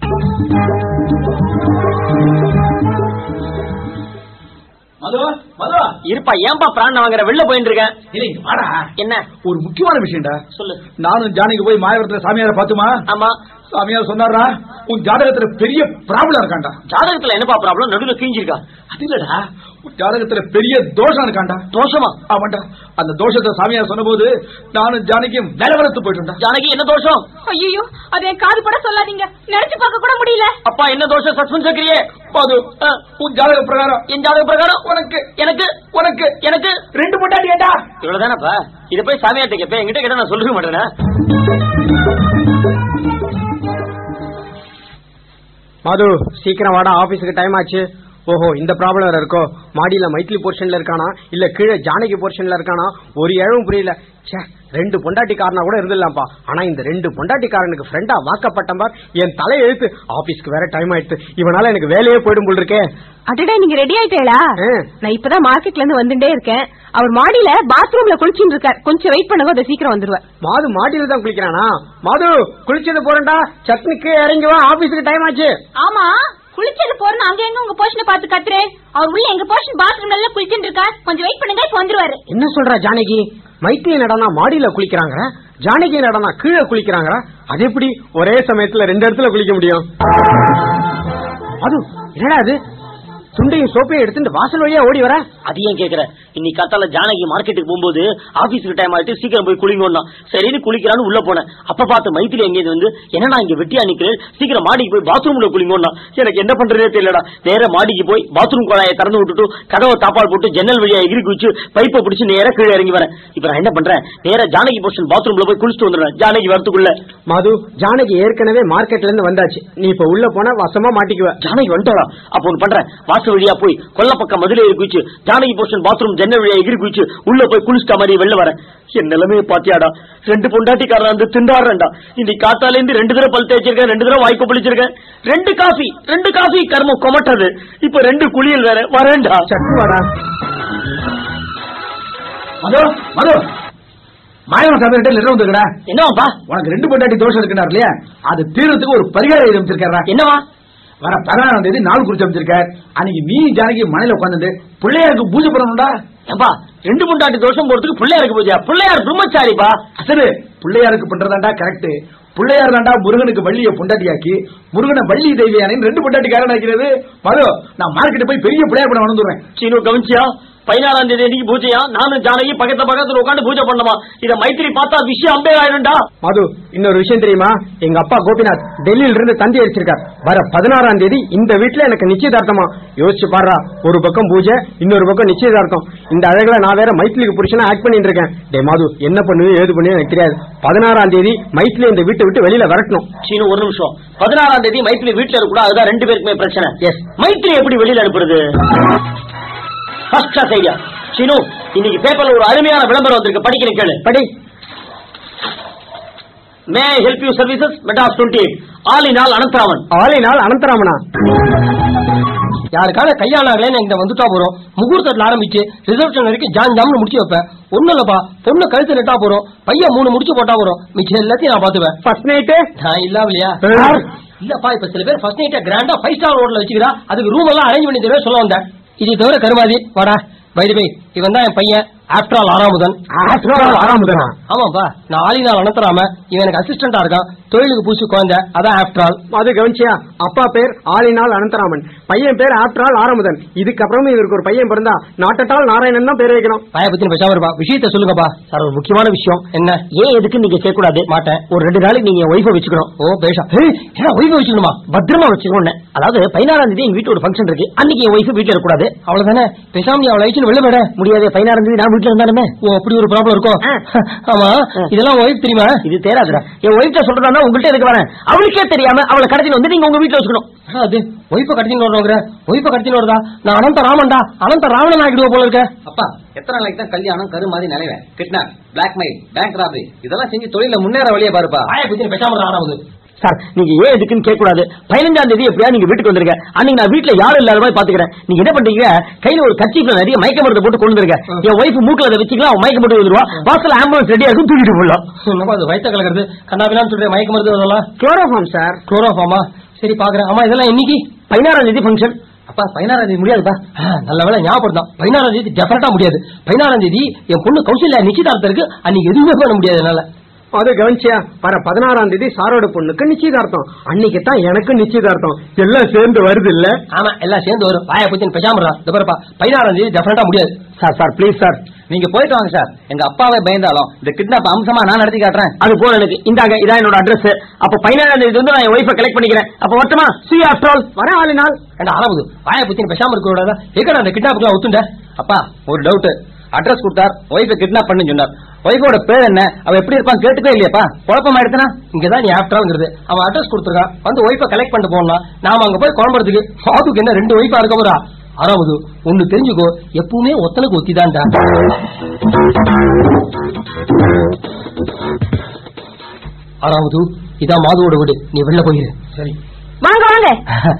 மது மது இருப்பா ஏன்பா பிராண வாங்குற வெளில போயிட்டு இருக்கேன் இல்ல இங்க வாடா என்ன ஒரு முக்கியமான விஷயம்டா சொல்லு நானும் ஜானிக்கு போய் மாயவரத்துல சாமியார பாத்துமா ஆமா சாமியார் சொன்னாரா உன் ஜாதகத்துல பெரிய ப்ராப்ளம் இருக்காண்டா ஜாதகத்துல என்னப்பா ப்ராப்ளம் நடுவுல கிழிஞ்சிருக்கா அது இல்லடா ஜாதகத்துல பெரிய தோஷம் இருக்காண்டா தோஷமா ஆமாண்டா அந்த தோஷத்தை சாமியார் சொன்னபோது நானும் ஜானகியும் நிலவரத்து போயிட்டோம்டா ஜானகி என்ன தோஷம் ஐயோ அது என் காது பட சொல்லாதீங்க நினைச்சு பார்க்க கூட முடியல அப்பா என்ன தோஷம் சஸ்பென்ஸ் வைக்கிறியே பாது உன் ஜாதக பிரகாரம் என் ஜாதக பிரகாரம் உனக்கு எனக்கு உனக்கு எனக்கு ரெண்டு பொண்டாட்டி ஏண்டா இவ்வளவுதானப்பா இத போய் சாமியார்ட்ட கேப்ப என்கிட்ட கேட்டா நான் சொல்லவே மாட்டேனா மது சீக்கிரம் வாடா ஆபீஸுக்கு டைம் ஆச்சு ஓஹோ இந்த ப்ராப்ளம் வேற இருக்கோ மாடியில மைத்திலி போர்ஷன்ல இருக்கானா இல்ல கீழே ஜானகி போர்ஷன்ல இருக்கானா ஒரு ஏழும் புரியல ச்சே ரெண்டு பொண்டாட்டிக்காரனா கூட இருந்துடலாம்ப்பா ஆனா இந்த ரெண்டு பொண்டாட்டிக்காரனுக்கு ஃப்ரெண்டா வாக்கப்பட்டம் பார் என் தலை எழுத்து ஆபீஸ்க்கு வேற டைம் ஆயிடுத்து இவனால எனக்கு வேலையே போயிடும் போல் இருக்கே அடடே நீங்க ரெடி ஆயிட்டேளா ஆ. நான் இப்பதான் மார்க்கெட்ல இருந்து வந்துட்டே இருக்கேன் அவர் மாடியில பாத்ரூம்ல குளிச்சுட்டு இருக்கார் கொஞ்சம் வெயிட் பண்ணுங்க அதை சீக்கிரம் வந்துருவார் மாது மாடியில தான் குளிக்கிறானா மாது குளிச்சது போறேன்டா சட்னிக்கு இறங்கி வா ஆபீஸுக்கு டைம் ஆச்சு ஆமா குளிச்சது போறேன்னு அங்க எங்க உங்க போர்ஷனை பார்த்து கத்துறே அவர் உள்ள எங்க போர்ஷன் பாத்ரூம்ல எல்லாம் குளிச்சுட்டு இருக்கார் கொஞ்சம் வெயிட் பண்ணுங்க இப்ப வந்துருவாரு என்ன சொல்ற ஜானகி மைத்திய நடனா மாடியில குளிக்கிறாங்க ஜானகி நடனா கீழே குளிக்கிறாங்க அது எப்படி ஒரே சமயத்துல ரெண்டு இடத்துல குளிக்க முடியும் அது என்னடா அது துண்டையும் சோப்பையும் எடுத்துட்டு வாசல் வழியா ஓடி வர அது ஏன் கேக்குற இன்னைக்கு காத்தால ஜானகி மார்க்கெட்டுக்கு போகும்போது ஆபீஸ்க்கு டைம் ஆயிட்டு சீக்கிரம் போய் குளிங்கோன்னா சரின்னு குளிக்கிறான்னு உள்ள போனேன் அப்ப பார்த்து மைத்திரி எங்கேயிருந்து வந்து என்னடா இங்க வெட்டியா நிக்கிறேன் சீக்கிரம் மாடிக்கு போய் பாத்ரூம்ல குளிங்கோன்னா எனக்கு என்ன பண்றதே தெரியலடா நேரா மாடிக்கு போய் பாத்ரூம் குழாயை திறந்து விட்டுட்டு கதவை தாப்பால் போட்டு ஜன்னல் வழியா எகிரி குச்சி பைப்பை பிடிச்சு நேரா கீழே இறங்கி வரேன் இப்ப நான் என்ன பண்றேன் நேரா ஜானகி போர்ஷன் பாத்ரூம்ல போய் குளிச்சுட்டு வந்துடுறேன் ஜானகி வரத்துக்குள்ள மது ஜானகி ஏற்கனவே மார்க்கெட்ல இருந்து வந்தாச்சு நீ இப்ப உள்ள போனா வசமா மாட்டிக்குவ ஜானகி வந்துட்டாளா அப்ப ஒண்ணு பண்றேன் வாசல் வழியா போய் கொல்ல பக்கம் மதுரை ஏறி குதிச்சு ஜானகி போர்ஷன் பாத்ரூம் ஜன்னல் வழியா எகிரி குதிச்சு உள்ள போய் குளிச்சுட்டா மாதிரி வெளில வரேன் என் நிலைமையை பாத்தியாடா ரெண்டு பொண்டாட்டிக்காரன் வந்து திண்டாடுறேன்டா இன்னைக்கு காத்தால இருந்து ரெண்டு தடவை பல் தேய்ச்சிருக்கேன் ரெண்டு தடவை வாய்ப்பு பிடிச்சிருக்கேன் ரெண்டு காஃபி ரெண்டு காஃபி கர்மம் கொமட்டது இப்ப ரெண்டு குளியல் வேற வரேன்டா சட்னி வாடா மது மது மாயவன் சாமி கிட்ட லெட்டர் வந்துருக்கடா என்னவாப்பா உனக்கு ரெண்டு பொண்டாட்டி தோஷம் இருக்குனார் இல்லையா அது தீர்றதுக்கு ஒரு பரிகாரம் எழுதி அமைச்சிருக்காரா என்னவா வர பதினாறாம் தேதி நாள் குறிச்சு அமைச்சிருக்கார் அன்னைக்கு நீ ஜானகி மனையில உட்காந்துட்டு பிள்ளையாருக்கு பூஜை பண்ணணும்டா ஏப்பா ரெண்டு பொண்டாட்டி தோஷம் போறதுக்கு பிள்ளையாருக்கு பூஜா பிள்ளையார் பிரம்மச்சாரிப்பா அசரு பிள்ளையாருக்கு பண்றதாண்டா கரெக்ட் பிள்ளையார் தாண்டா முருகனுக்கு வள்ளிய பொண்டாட்டியாக்கி முருகனை வள்ளி தெய்வியானு ரெண்டு பொண்டாட்டிக்காரன் ஆக்கிறது மது நான் மார்க்கெட் போய் பெரிய பிள்ளையார் படம் வந்துடுறேன் சீனு கவனிச்சியா பதினாறாம் தேதி அன்னைக்கு பூஜையா நானும் ஜானகி பக்கத்துல பக்கத்துல உட்காந்து பூஜை பண்ணமா இத மைத்திரி பார்த்தா விஷயம் அம்பே ஆயிடும்டா மது இன்னொரு விஷயம் தெரியுமா எங்க அப்பா கோபிநாத் டெல்லியில இருந்து தந்தி அடிச்சிருக்கார் வர பதினாறாம் தேதி இந்த வீட்டுல எனக்கு நிச்சயதார்த்தமா யோசிச்சு பாருடா ஒரு பக்கம் பூஜை இன்னொரு பக்கம் நிச்சயதார்த்தம் இந்த அழகுல நான் வேற மைத்திலிக்கு புருஷனா ஆக்ட் பண்ணிட்டு இருக்கேன் டே மாது என்ன பண்ணுது ஏது பண்ணுது எனக்கு தெரியாது பதினாறாம் தேதி மைத்திலி இந்த வீட்டை விட்டு வெளியில வரட்டணும் சீனு ஒரு நிமிஷம் பதினாறாம் தேதி மைத்திரி வீட்டுல இருக்க கூட அதுதான் ரெண்டு பேருக்குமே பிரச்சனை எஸ் மைத்திரி எப்படி வெளியில அனுப்புறது ஃபர்ஸ்ட் கிளாஸ் ஐடியா சீனு இன்னைக்கு பேப்பர்ல ஒரு அருமையான விளம்பரம் வந்திருக்கு படிக்கிறேன் கேளு படி may help you services Madras twenty eight all in all Anantharaman ஆளினால் அனந்தராமனா யாருக்காக கையாளாங்களே இங்க வந்துட்டா போறோம் முகூர்த்தத்துல ஆரம்பிச்சு ரிசப்ஷன் வரைக்கும் ஜான் ஜாம்னு முடிச்சு வைப்பேன் ஒண்ணும் இல்லப்பா பொண்ணு கழுத்து நெட்டா போறோம் பையன் மூணு முடிச்சு போட்டா போறோம் மிச்சம் எல்லாத்தையும் நான் பாத்துவேன் ஃபர்ஸ்ட் நைட்டு நான் இல்லாமலையா இல்லப்பா இப்ப சில பேர் ஃபர்ஸ்ட் நைட்டா கிராண்டா ஃபைவ் ஸ்டார் ஹோட்டல் வச்சுக்கிறா அதுக்கு ரூம் எல்லாம் அரேஞ்ச் பண்ணி தருவே சொல்ல வந்தேன் இது தவிர கருமாதி வாடா பை பை இவன் தான் என் பையன் ஆஃப்டர் ஆல் ஆறாமுதன் ஆறாமதனா ஆமாப்பா நான் ஆளினால் அனுப்புறாம இவன் எனக்கு அசிஸ்டண்டா இருக்கான் தொழிலுக்கு பூசி குழந்தை அதான் ஆஃப்டர் ஆல் அது கவனிச்சியா அப்பா பேர் ஆளினால் அனந்தராமன் பையன் பேர் ஆஃப்டர் ஆல் ஆரமுதன் இதுக்கப்புறமும் இவருக்கு ஒரு பையன் பிறந்தா நாட்டட்டால் நாராயணன் தான் பேர் வைக்கணும் பய பத்தி பேசாம இருப்பா விஷயத்த சொல்லுங்கப்பா சார் ஒரு முக்கியமான விஷயம் என்ன ஏன் எதுக்கு நீங்க கேட்க கூடாது மாட்டேன் ஒரு ரெண்டு நாளைக்கு நீங்க ஒய்ஃபை வச்சுக்கணும் ஓ பேஷா ஏய், என்ன ஒய்ஃபை வச்சுக்கணுமா பத்திரமா வச்சுக்கணும் அதாவது பதினாறாம் தேதி எங்க வீட்டு ஒரு ஃபங்க்ஷன் இருக்கு அன்னைக்கு என் ஒய்ஃப் வீட்டுல இருக்கக்கூடாது அவ்வளவுதானே பேசாம நீ அவளை அழிச்சுன்னு வெளில போயிட முடியாது பதினாறாம் தேதி நான் வீட்டுல இருந்தாலுமே ஓ அப்படி ஒரு ப்ராப்ளம் இருக்கும் ஆ. ஆமா ஆ. இதெல்லாம் ஒய்ஃப் தெரியுமா இது தேராதுடா என் ஒய்ஃப்ட சொல்றதா உங்கள்கிட்ட எதுக்கு வரேன் அவளுக்கே தெரியாம அவளை கடத்தின்னு வந்து நீங்க உங்க வீட்டுல வச்சுக்கணும் ஆ, அது ஒய்ஃபை கடத்தின்னு வர்றவங்க ஒய்ஃபை கடத்தின்னு வருதா நான் அனந்த ராமன்டா அனந்த ராவணன் ஆகிடுவோம் போல இருக்க அப்பா எத்தனை நாளைக்கு தான் கல்யாணம் கரு மாதிரி நிலைவேன் கிட்னாப் பிளாக்மெயில் பேங்க் ராபரி இதெல்லாம் செஞ்சு தொழில முன்னேற வழியே பாருப்பா ஆய பத்தி பேசாம ஆறாவது சார் நீங்க ஏன் எதுக்குன்னு கேட்க கூடாது பதினஞ்சாம் தேதி எப்படியா நீங்க வீட்டுக்கு வந்துருங்க அன்னைக்கு நான் வீட்டுல யாரும் இல்லாத மாதிரி பாத்துக்கிறேன் நீங்க என்ன பண்றீங்க கையில ஒரு கட்சிப்புல நிறைய மயக்க மருந்து போட்டு கொண்டு வந்துருங்க என் ஒய்ஃப் மூக்குல அதை வச்சுக்கலாம் அவன் மயக்க போட்டு வந்துருவா வாசல் ஆம்புலன்ஸ் ரெடியா இருக்கும் தூக்கிட்டு போடலாம் என்னப்பா அது வயிற்ற கலக்கிறது கண்ணாபிலான்னு சொல்றேன் மயக்க மருந்து அதெல்லாம் குளோரோஃபார்ம் சார் குளோரோஃபாமா சரி பாக்குறேன் ஆமா இதெல்லாம் இன்னைக்கு பதினாறாம் தேதி ஃபங்க்ஷன் அப்பா பதினாறாம் தேதி முடியாதுப்பா ஆ, நல்ல வேலை ஞாபகம் பதினாறாம் தேதி டெஃபினட்டா முடியாது பதினாறாம் தேதி என் பொண்ணு கௌசல்யா நிச்சயதார்த்தம் இருக்கு அன்னைக்கு எதுவுமே பண்ண முடியாது என்னால அது கவனிச்சியா வர பதினாறாம் தேதி சாரோட பொண்ணுக்கு நிச்சயதார்த்தம் அன்னைக்கு தான் எனக்கு நிச்சயதார்த்தம் எல்லாம் சேர்ந்து வருது இல்ல ஆமா எல்லாம் சேர்ந்து வரும் வாய பத்தி பேசாம இந்த பாருப்பா பதினாறாம் தேதி டெஃபினட்டா முடியாது சார் சார் ப்ளீஸ் சார் நீங்க போயிட்டு வாங்க சார் எங்க அப்பாவே பயந்தாலும் இந்த கிட்னாப் அம்சமா நான் நடத்தி காட்டுறேன் அது போல எனக்கு இந்தாங்க இதான் என்னோட அட்ரஸ் அப்ப பதினேழாம் தேதி வந்து நான் என் ஒய்ஃபை கலெக்ட் பண்ணிக்கிறேன் அப்ப வரட்டுமா சி ஆஃப்டர் ஆல் வர ஆளு நாள் ஏண்டா ஆரம்பது வாய பத்தி பேசாம இருக்க கூடாதா எக்கடா அந்த கிட்னாப்புக்குலாம் ஒத்துண்ட அப்பா ஒரு டவுட் அட்ரஸ் கொடுத்தார் ஒய்ஃபை கிட்னாப் பண்ணு சொன்னார் ஒய்ஃபோட பேர் என்ன அவ எப்படி இருப்பான் கேட்டுக்கவே இல்லையாப்பா குழப்பம் ஆயிடுச்சுனா இங்கதான் நீ ஆப்டராங்கிறது அவன் அட்ரஸ் கொடுத்துருக்கான் வந்து ஒய்ஃபை கலெக்ட் பண்ணிட்டு போனா நாம அங்க போய் குழம்புறதுக்கு மாதுக்கு என்ன ரெண்டு ஒய்ஃபா இருக்க போறா ஆறாவது ஒண்ணு தெரிஞ்சுக்கோ எப்பவுமே ஒத்தனுக்கு ஒத்திதான்டா ஆறாவது இதான் மாதுவோட வீடு நீ வெளில போயிரு சரி வாங்க வாங்க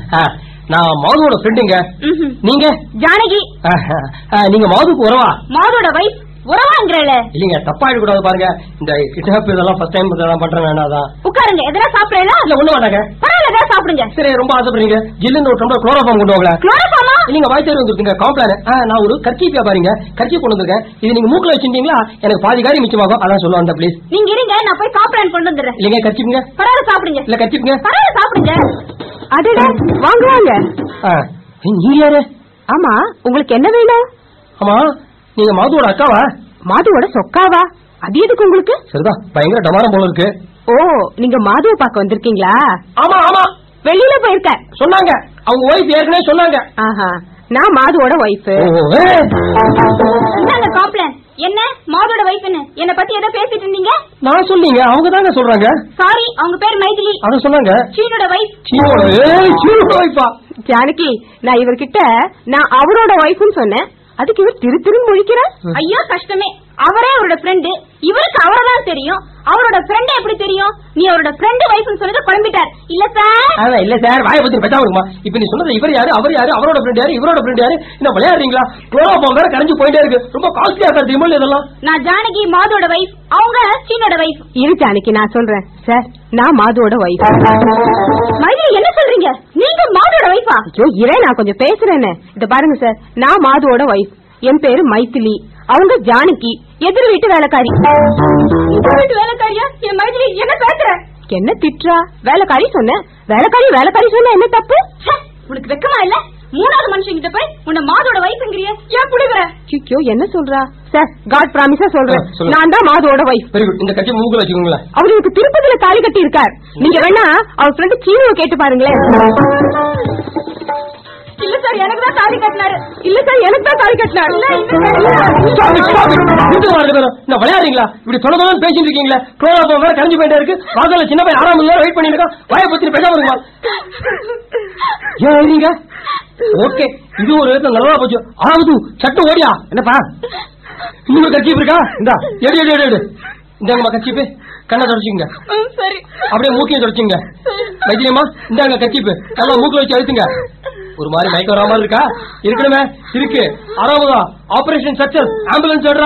நான் மாதுவோட ஃப்ரெண்டுங்க ம்ஹும். நீங்க ஜானகி ஆ, நீங்க மாதுக்கு உறவா மாதோட வைஃப் உறவாங்கிறல இல்லைங்க தப்பா கூடாது பாருங்க இந்த கிட்னாப் இதெல்லாம் ஃபர்ஸ்ட் டைம் இதெல்லாம் பண்றேன் வேணாதான் உட்காருங்க எதனா சாப்பிடலாம் இல்ல ஒண்ணு வேண்டாங்க பரவாயில்ல எதனா சாப்பிடுங்க சரி ரொம்ப ஆசைப்படுறீங்க ஜில்லுன்னு ஒரு டம்ளர் குளோரோஃபார்ம் கொண்டு வாங்களேன் குளோரோஃபார்மா நீங்க வாய்த்தேர் வந்துருக்குங்க காம்ப்ளான் நான் ஒரு கர்க்கீப் வியாபாரிங்க கர்க்கீப் கொண்டு வந்திருக்கேன் இது நீங்க மூக்குல வச்சிருந்தீங்களா எனக்கு பாதி காரி மிச்சமாகும் அதான் சொல்ல வந்தேன் ப்ளீஸ் நீங்க இருங்க நான் போய் காப்ளான் கொண்டு வந்துடுறேன் இல்லைங்க கர்ச்சிப்புங்க பரவாயில்ல சாப்பிடுங்க இல்ல கர்ச்சிப்புங்க பரவாயில்ல சாப்பிடுங்க அடடே வாங்க வாங்க ஆ, நீங்க யாரு ஆமா உங்களுக்கு என்ன வேணும் ஆமா நீங்க மாதுவோட அக்காவா மாதுவோட சொக்காவா அது எதுக்கு உங்களுக்கு சரிதான் பயங்கர டமாரம் போல இருக்கு ஓ நீங்க மாதுவை பார்க்க வந்திருக்கீங்களா ஆமா ஆமா வெளியில போயிருக்க சொன்னாங்க அவங்க ஒய்ஃப் ஏற்கனவே சொன்னாங்க ஆஹா நான் மாதுவோட ஒய்ஃப் ஓ, ஏ. இந்தாங்க காம்ப்ளான் என்ன மாதோட வைஃப்னு என்ன பத்தி ஏதோ பேசிட்டு இருந்தீங்க நான் சொன்னீங்க அவங்க தாங்க சொல்றாங்க சாரி அவங்க பேர் மைதிலி அத சொன்னாங்க சீனோட வைஃப் சீனோட ஏய், சீனோட ஒய்ஃபா ஜானகி நான் இவர்கிட்ட நான் அவரோட ஒய்ஃப்னு சொன்னேன் அதுக்கு இவர் திரு திருன்னு முழிக்கிறார் ஐயோ கஷ்டமே அவரே அவரோட ஃப்ரெண்டு இவருக்கு அவரதான் தெரியும் அவரோட ஃப்ரெண்ட் எப்படி தெரியும் நீ அவரோட ஃப்ரெண்டு வைஃப்னு சொல்லிட்டு குழம்பிட்டார் இல்ல சார் அதான் இல்ல சார் வாய பத்தி பேசாம இருக்குமா இப்ப நீ சொன்னது இவர் யாரு அவர் யாரு அவரோட ஃப்ரெண்ட் யாரு இவரோட ஃப்ரெண்ட் யாரு என்ன விளையாடுறீங்களா குளோரோஃபார்ம் வேற கரைஞ்சு போயிட்டே இருக்கு ரொம்ப காஸ்ட்லியா சார் தெரியுமா இதெல்லாம் நான் ஜானகி மாதோட வைஃப் அவங்க சீனோட வைஃப் இரு ஜானகி நான் சொல்றேன் சார் நான் மாதுவோட ஒய்ஃப் மைதிலி என்ன சொல்றீங்க நீங்க மாதோட வைஃபா ஐயோ இரே நான் கொஞ்சம் பேசுறேன்னு இத பாருங்க சார் நான் மாதுவோட ஒய்ஃப் என் பேரு மைத்திலி அவங்க ஜானகி எதிர் வீட்டு வேலைக்காரி வீட்டு வேலைக்காரியா என் மைதிலி என்ன பேசுற என்ன திட்டுறா வேலைக்காரி சொன்னேன் வேலைக்காரி வேலைக்காரி சொன்ன என்ன தப்பு ச்சே, உனக்கு வெக்கமா இல்ல மூணாவது மனுஷன் கிட்ட போய் உன்னை மாதோட வைஃப்ங்கிறிய ஏன் புடிவர ஐயோ என்ன சொல்றா சார் காட் ப்ராமிஸா சொல்றேன் ஆ, சொல்லுங்க. நான் தான் மாதுவோட ஒய்ஃப் வெரி குட் இந்த கட்சி மூக்குல வச்சுக்கோங்களேன் அவர் எனக்கு திருப்பதியில தாலி கட்டி இருக்கார் நீங்க வேணா அவர் ஃப்ரெண்டு சீனுவை கேட்டு பாருங்களேன் இல்ல சார் எனக்கு தான் தாலி கட்டினாரு இல்ல சார் எனக்கு தான் தாலி கட்டினார் Stop it, stop it. வீட்டுக்கு வாங்க ரெண்டு பேரும். என்ன விளையாடுறீங்களா இப்படி தொலை தொலை பேசிட்டு இருக்கீங்களே குளோரோஃபார்ம் வேற கரைஞ்சு போயிட்டே இருக்கு வாசல்ல சின்ன பையன் ஆறாம் மணி நேரம் வெயிட் பண்ணிட்டு இருக்கான் வாய பத்தி பேசாம இருக்குமா ஏன் எழுறீங்க ஓகே இது ஒரு விதத்துல நல்லா போச்சு ஆகுது சட்டு ஓடியா என்னப்பா இன்னொரு கட்சிப்பு இருக்கா இந்தா எடு எடு எடு எடு இந்தாங்கம்மா கட்சிப்பு கண்ணை தொடச்சிங்க சரி அப்படியே மூக்கையும் தொடச்சிங்க வைத்தியமா இந்தாங்க கட்சிப்பு நல்லா மூக்குல வச்சு அழுத்துங்க ஒரு மாதிரி மயக்கம் வர மாதிரி இருக்கா இருக்கணுமே இருக்கு ஆறாவதா ஆபரேஷன் சக்சஸ் ஆம்புலன்ஸ் எடுறா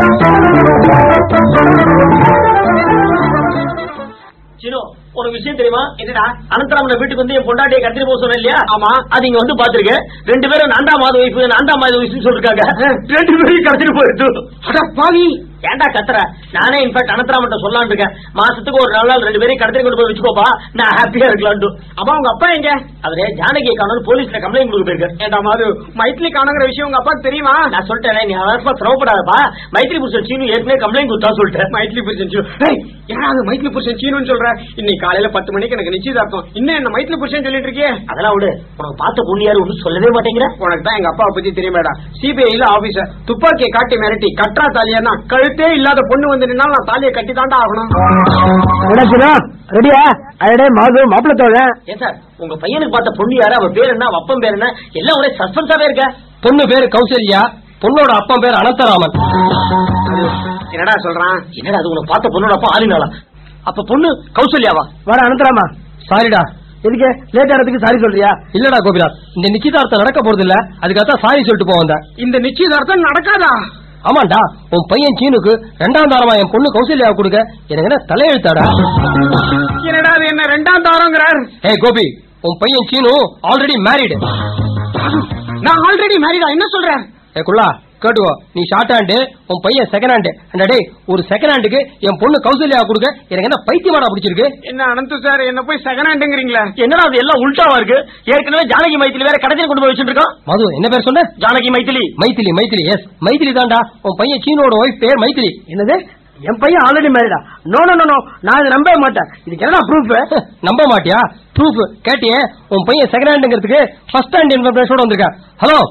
சினோ ஒரு விஷயம் தெரியுமா என்னடா அனந்தராமன் வீட்டுக்கு வந்து என் பொண்டாட்டியை கடத்திட்டு போக சொன்னேன் இல்லையா ஆமா அது இங்க வந்து பாத்துருக்கேன் ரெண்டு பேரும் நான்காம் மாத வைஃப் நான்காம் மாத வைஃப் சொல்லிருக்காங்க ரெண்டு பேரும் கடத்திட்டு போயிட்டு அட பாவி ஏன்டா கத்துற நானே இன்ஃபேக்ட் அனந்தராமன் சொல்லலாம்னு இருக்கேன் மாசத்துக்கு ஒரு நாள் நாள் ரெண்டு பேரையும் கடத்தி கொண்டு போய் வச்சுக்கோப்பா நான் ஹாப்பியா இருக்கலாம்னு அப்பா உங்க அப்பா எங்க அவரே ஜானகி காணும் போலீஸ்ல கம்ப்ளைண்ட் கொடுக்க போயிருக்க ஏண்டா மாது மைத்திலி காணுங்கிற விஷயம் உங்க அப்பாக்கு தெரியுமா நான் சொல்லிட்டேன் நீ அவசரமா சிரமப்படாதப்பா மைத்ரி புருஷன் சீனு ஏற்கனவே கம்ப்ளைண்ட் கொடுத்தா சொல்லிட்டேன் மைத்திலி புருஷன் சீனு ஏய், என்னடா அது மைத்திலி புருஷன் சீனுன்னு சொல்ற இன்னைக்கு காலையில பத்து மணிக்கு எனக்கு நிச்சயதார்த்தம் இன்னும் என்ன மைத்திலி புருஷன் சொல்லிட்டு இருக்கியே அதெல்லாம் விடு உனக்கு பார்த்த பொண்ணு யாரும் ஒன்றும் சொல்லவே மாட்டேங்கிற உனக்கு தான் எங்க அப்பாவை பத்தி தெரியுமேடா சிபிஐல ஆபீசர் துப்பாக்கியை காட்டி மிரட்டி கற்றா தாலியா கழுத்தே இல்லாத பொண்ணு வந்து நின்னா நான் தாலியை கட்டி தாண்டா ஆகணும் ரெடியா அடடே மாது மாப்பிள்ள தோழன் ஏன் சார் உங்க பையனுக்கு பார்த்த பொண்ணு யாரு அவ பேர் என்ன அவ அப்பன் பேர் என்ன எல்லாம் ஒரே சஸ்பென்ஸாவே இருக்க பொண்ணு பேரு கௌசல்யா பொண்ணோட அப்பன் பேர் அனந்தராமன் என்னடா சொல்றான் என்னடா அது உனக்கு பார்த்த பொண்ணோட அப்பா ஆறினாளா அப்ப பொண்ணு கௌசல்யாவா வர அனுப்புறாமா சாரிடா எதுக்கு லேட் ஆகிறதுக்கு சாரி சொல்றியா இல்லடா கோபிநாத் இந்த நிச்சயதார்த்தம் நடக்க போறது இல்ல அதுக்காகத்தான் சாரி சொல்லிட்டு போக வந்தேன் இந்த நிச்சயதார்த்தம் நடக்காதா ஆமாண்டா உன் பையன் சீனுக்கு ரெண்டாம் தாரமா என் பொண்ணு கௌசல்யாவை கொடுக்க எனக்கு என்ன தலையெழுத்தாடா என்னடா அது என்ன ரெண்டாம் தாரங்கிறார் ஏய் கோபி உன் பையன் சீனு ஆல்ரெடி மேரிடு நான் ஆல்ரெடி மேரிடா என்ன சொல்றேன் ஏ குள்ளா கேட்டுக்கோ நீ ஷார்ட் ஹேண்டு உன் பையன் செகண்ட் ஹேண்டு அண்டா டேய் ஒரு செகண்ட் ஹேண்டுக்கு என் பொண்ணு கௌசல்யா கொடுக்க எனக்கு என்ன பைத்தியமாடா பிடிச்சிருக்கு என்ன அனந்து சார் என்ன போய் செகண்ட் ஹேண்டுங்கிறீங்களா என்னடா அது எல்லாம் உல்டாவா இருக்கு ஏற்கனவே ஜானகி மைத்திலி வேற கடைசியில் கொண்டு போய் வச்சுட்டு இருக்கோம் மது என்ன பேர் சொன்ன ஜானகி மைத்திலி மைத்திலி மைத்திலி எஸ் மைத்திலி தான்டா உன் பையன் சீனோட ஒய்ஃப் பேர் மைத்திலி என்னது என் பையன் ஆல்ரெடி மேரிடா நோ நோ நோ நான் இதை நம்பவே மாட்டேன் இதுக்கு என்ன ப்ரூஃப் நம்ப மாட்டியா ப்ரூஃப் கேட்டியே உன் பையன் செகண்ட் ஹேண்டுங்கிறதுக்கு ஃபர்ஸ்ட் ஹேண்ட் இன்ஃபர்மேஷனோட வந்திருக்கா ஹலோ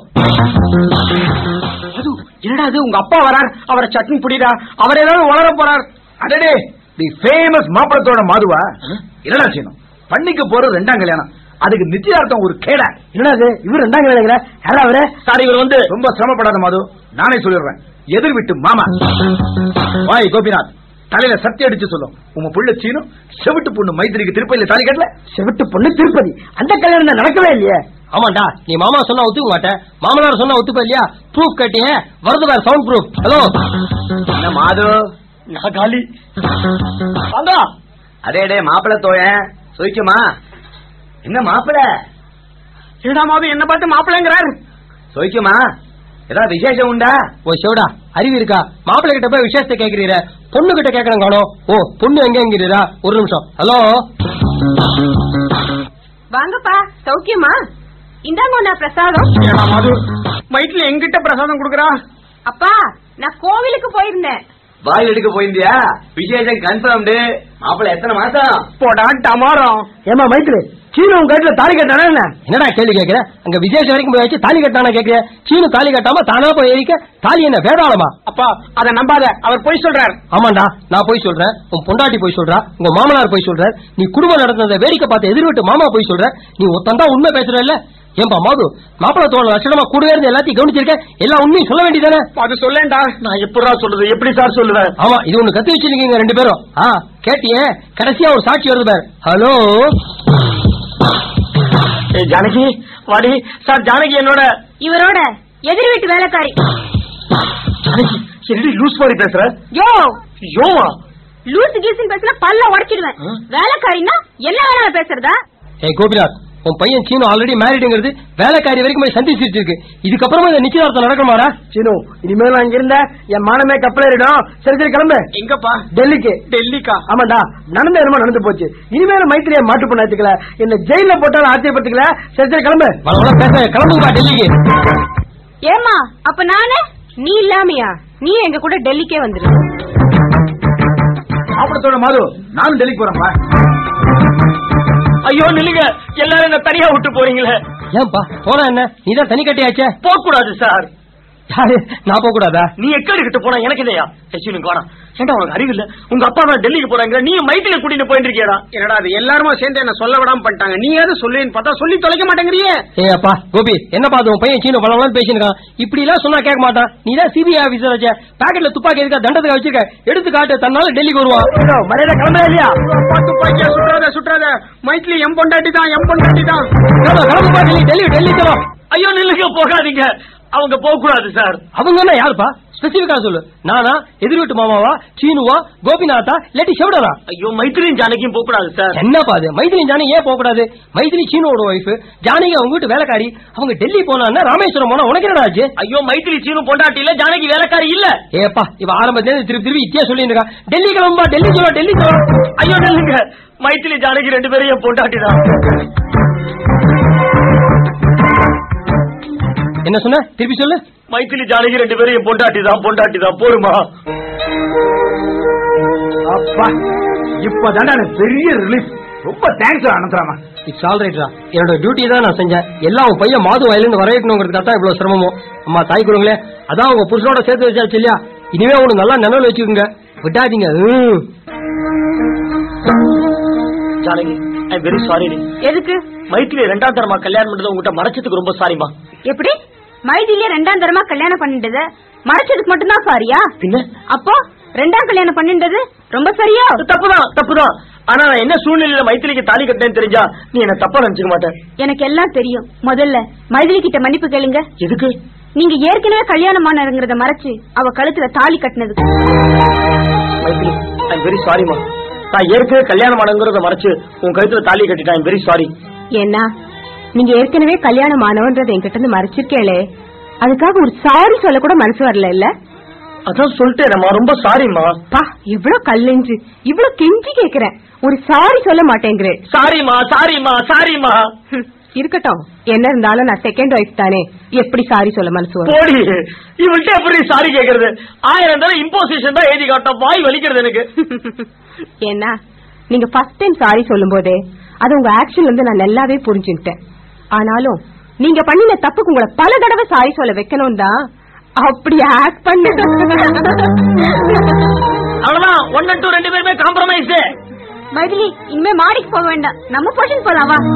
அது என்னடா அது உங்க அப்பா வரார் அவரை சட்னி புடிடா அவர் ஏதாவது வளர போறார் அடடே தி ஃபேமஸ் மாப்பிளத்தோட மாதுவா என்னடா செய்யணும் பண்ணிக்க போறது ரெண்டாம் கல்யாணம் அதுக்கு நிச்சயார்த்தம் ஒரு கேடா என்னடா இது இவர் ரெண்டாங்க வேலைங்கிற யாரா அவரு சார் இவர் வந்து ரொம்ப சிரமப்படாத மாது நானே சொல்லிடுறேன் எதிர் வீட்டு மாமா வாய் கோபிநாத் தலையில சத்தி அடிச்சு சொல்லும் உங்க புள்ள சீனும் செவிட்டு பொண்ணு மைத்திரிக்கு திருப்பதியில தாலி கட்டல செவிட்டு பொண்ணு திருப்பதி அந்த கல்யாணம் தான் நடக்கவே இல்லையே ஆமாண்டா நீ மாமா சொன்னா ஒத்துக்க மாட்டேன் மாமனார் சொன்னா ஒத்துப்ப இல்லையா ப்ரூஃப் கேட்டியே வருது வேற சவுண்ட் ப்ரூஃப் ஹலோ என்ன மாது நான் காலி வாங்க அதே டே மாப்பிள தோயன் சொய்க்குமா என்ன மாப்பிள என்னடா மாது என்ன பார்த்து மாப்பிள்ளைங்கிறார் சொய்க்குமா ஏதாவது விசேஷம் உண்டா ஓ சிவடா அறிவு இருக்கா மாப்பிள்ளை கிட்ட போய் விசேஷத்தை கேக்குறீர பொண்ணு கிட்ட கேட்கணும் காணோம் ஓ பொண்ணு எங்க எங்கிறீரா ஒரு நிமிஷம் ஹலோ வாங்கப்பா சௌக்கியமா இந்தாங்க நான் பிரசாதம் ஏடா மாது மைட்ல எங்கிட்ட பிரசாதம் கொடுக்குறா அப்பா நான் கோவிலுக்கு போயிருந்தேன் வாயில் எடுக்க போயிருந்தியா விசேஷம் கன்ஃபார்ம்டு மாப்பிள எத்தனை மாசம் போடா டமாரம் ஏமா மைத்திரி சீனு உங்க கட்டில தாலி கட்டானா என்ன என்னடா கேள்வி கேக்குற அங்க விசேஷம் வரைக்கும் போய் வச்சு தாலி கட்டானா கேக்குற சீனு தாலி கட்டாம தானா போய் ஏறிக்க தாலி என்ன வேதாளமா அப்பா அத நம்பாத அவர் போய் சொல்றார் ஆமாண்டா நான் போய் சொல்றேன் உன் பொண்டாட்டி போய் சொல்றா உங்க மாமனார் போய் சொல்றார் நீ குடும்பம் நடந்தத வேடிக்கை பார்த்து எதிர்விட்டு மாமா போய் சொல்ற நீ ஒத்தந்தா உண்மை பேசுற இல்ல ஏன்பா மாது மாப்பிள தோண லட்சணமா கூடவே இருந்து எல்லாத்தையும் கவனிச்சிருக்க எல்லா உண்மையும் சொல்ல வேண்டியதானே அது சொல்லேன்டா நான் எப்படா சொல்றது எப்படி சார் சொல்லுவேன் ஆமா இது ஒண்ணு கத்து வச்சிருக்கீங்க ரெண்டு பேரும் ஆ கேட்டியே கடைசியா ஒரு சாட்சி வருது பாரு ஹலோ ஏய், ஜானகி வாடி சார் ஜானகி என்னோட இவரோட எதிர் வீட்டு வேலைக்காரி ஜானகி என்னடி லூஸ் மாதிரி பேசுற யோ யோவா லூசு கீசுன்னு பேசினா பல்ல உடைச்சிடுவேன் வேலைக்காரின்னா என்ன வேணாலும் பேசுறதா ஏய் கோபிநாத் உன் பையன் சீனு ஆல்ரெடி மேரிடுங்கிறது வேலைக்காரி வரைக்கும் போய் சந்திச்சிட்டு இருக்கு இதுக்கப்புறமா இந்த நிச்சயதார்த்தம் நடக்குமாடா சீனு இனிமேல் நான் இங்க இருந்த என் மானமே கப்பலேறிடும் சரி சரி கிளம்பு எங்கப்பா டெல்லிக்கு டெல்லிக்கா ஆமாண்டா நடந்த என்னமோ நடந்து போச்சு இனிமேல் மைத்திரியை மாட்டு பண்ண வச்சுக்கல என்ன ஜெயில போட்டாலும் ஆச்சரியப்படுத்திக்கல சரி சரி கிளம்பு வள வள பேச கிளம்புங்கப்பா டெல்லிக்கு ஏமா அப்ப நானு நீ இல்லாமையா நீ எங்க கூட டெல்லிக்கே வந்துரு மாப்பிளத்தோட மாது நானும் டெல்லிக்கு போறேன்ப்பா ஐயோ நில்லுங்க எல்லாரும் என்ன தனியா விட்டு போறீங்களே ஏன்பா போனா என்ன நீதான் தனி கட்டியாச்சே போக கூடாது சார் யாரு நான் போக கூடாதா நீ எக்கடி கிட்ட போனா எனக்கு இல்லையா சச்சினுக்கு வேணாம் ஏன்டா உனக்கு அறிவு இல்ல உங்க அப்பா தான் டெல்லிக்கு போறாங்க நீ மைத்தில கூட்டிட்டு போயிட்டு இருக்கியடா என்னடா அது எல்லாருமா சேர்ந்து என்ன சொல்ல விடாம பண்ணிட்டாங்க நீ ஏதாவது சொல்லுன்னு பார்த்தா சொல்லி தொலைக்க மாட்டேங்கிறியே ஏய் அப்பா கோபி என்ன பாத்து உன் பையன் சீனு பழம் பேசிருக்கான் இப்படி எல்லாம் சொன்னா கேட்க மாட்டான் நீ தான் சிபிஐ ஆபீசர் வச்ச பாக்கெட்ல துப்பாக்கி இருக்கா தண்டத்துக்கு வச்சிருக்க எடுத்து காட்டு தன்னால டெல்லிக்கு வருவான் சீனு, மரியாதை கிளம்பவே இல்லையா பார்த்து பாக்கியா சுற்றாத சுற்றாத மைட்லி எம் பொண்டாட்டி தான் எம் பொண்டாட்டி தான் கிளம்பு, கிளம்புப்பா டெல்லி டெல்லி டெல்லி தரோம் ஐயோ நில்லுங்க போகாதீங்க அவங்க போக கூடாது சார் அவங்க என்ன யாருப்பா ஸ்பெசிபிக்கா சொல்லு நானா எதிர்விட்டு மாமாவா சீனுவா கோபிநாத்தா இல்லாட்டி செவிடனா ஐயோ மைத்திரியும் ஜானகியும் போக கூடாது சார் என்னப்பா அது மைதிலி ஜானகி ஏன் போக கூடாது மைதிலி சீனோட ஒய்ஃப் ஜானகி அவங்க வீட்டு வேலைக்காரி அவங்க டெல்லி போனா ராமேஸ்வரம் போனா உனக்கு என்னடா ஆச்சு ஐயோ மைத்திரி சீனு பொண்டாட்டி இல்ல ஜானகி வேலைக்காரி இல்ல ஏப்பா இவ ஆரம்பத்துல இருந்து திருப்பி திருப்பி இத்தியா சொல்லி இருக்கா டெல்லி கிளம்பா டெல்லி சொல்ல டெல்லி சொல்ல ஐயோ நில்லுங்க மைத்திரி ஜானகி ரெண்டு பேரும் என் பொண்டாட்டி தான் என்ன சொன்ன திருப்பி சொல்லு மைத்திரி ஜானகி ரெண்டு பேரும் என் பொண்டாட்டி தான் பொண்டாட்டி தான் போடுமா அப்பா இப்பதான்டா எனக்கு பெரிய ரிலீஃப் ரொம்ப தேங்க்ஸ் அனந்தராமா இட்ஸ் ஆல் ரைட்ரா என்னோட டியூட்டி தான் நான் செஞ்சேன் எல்லாம் உன் பையன் மாது வயலிருந்து வர வைக்கணுங்கிறதுக்காக தான் இவ்வளவு சிரமமோ அம்மா தாய் கொடுங்களே அதான் உங்க புருஷனோட சேர்த்து வச்சாச்சு இல்லையா இனிமே உனக்கு நல்லா நினைவு வச்சுக்கோங்க விட்டாதீங்க ம். ஜானகி ஐ வெரி சாரி எதுக்கு மைத்திரி ரெண்டாம் தரமா கல்யாணம் பண்ணது உங்ககிட்ட மறைச்சதுக்கு ரொம்ப சாரிமா எப்படி மைதிலியே ரெண்டாம் தரமா கல்யாணம் பண்ணிட்டது மறைச்சதுக்கு மட்டும்தான் சாரியா பின்ன அப்போ ரெண்டாம் கல்யாணம் பண்ணிட்டது ரொம்ப சரியா தப்புதான் தப்புதான் ஆனா நான் என்ன சூழ்நிலையில மைத்திரிக்கு தாலி கட்டேன்னு தெரிஞ்சா நீ என்ன தப்பா நினைச்சுக்க மாட்டேன் எனக்கு எல்லாம் தெரியும் முதல்ல மைதிலி கிட்ட மன்னிப்பு கேளுங்க எதுக்கு நீங்க ஏற்கனவே கல்யாணமானங்கிறத மறைச்சு அவ கழுத்துல தாலி கட்டினது மைத்திரி ஐ வெரி சாரிமா நான் ஏற்கனவே கல்யாணம் ஆனங்கிறத மறைச்சு உன் கழுத்துல தாலி கட்டிட்டேன் ஐ வெரி சாரி ஏன்னா நீங்க ஏற்கனவே கல்யாணம் ஆனவன்றதை என்கிட்ட இருந்து மறைச்சிருக்கேளே அதுக்காக ஒரு சாரி சொல்ல கூட மனசு வரல இல்ல அதான் சொல்லிட்டேனம்மா ரொம்ப சாரிம்மா பா இவ்வளவு கல்லெஞ்சு இவ்வளவு கெஞ்சி கேக்குறேன் ஒரு சாரி சொல்ல மாட்டேங்கிறேன் சாரிம்மா சாரிம்மா சாரிம்மா ஹம், இருக்கட்டும் என்ன இருந்தாலும் நான் செகண்ட் ஒய்ஃப் தானே எப்படி சாரி சொல்ல மனசு வரும் போடி இவள்கிட்ட எப்படி சாரி கேக்குறது ஆயிரம் தடவை இம்போசிஷன் தான் எழுதி காட்டும் வாய் வலிக்கிறது எனக்கு ஏன்னா நீங்க ஃபர்ஸ்ட் டைம் சாரி சொல்லும் போதே அது உங்க ஆக்ஷன்ல இருந்து நான் நல்லாவே புரிஞ்சுட்டேன் ஆனாலும் நீங்க பண்ணின தப்புக்கு உங்களை பல தடவை சாரி சொல்ல வைக்கணும் தான் அப்படி ஆக்ட் பண்ண அவ்வளவுதான் ஒன் அண்ட் டூ ரெண்டு பேருமே காம்ப்ரமைஸ் மைதிலி இனிமே மாடிக்கு போக வேண்டாம் நம்ம போர்ஷன் போலாம் வா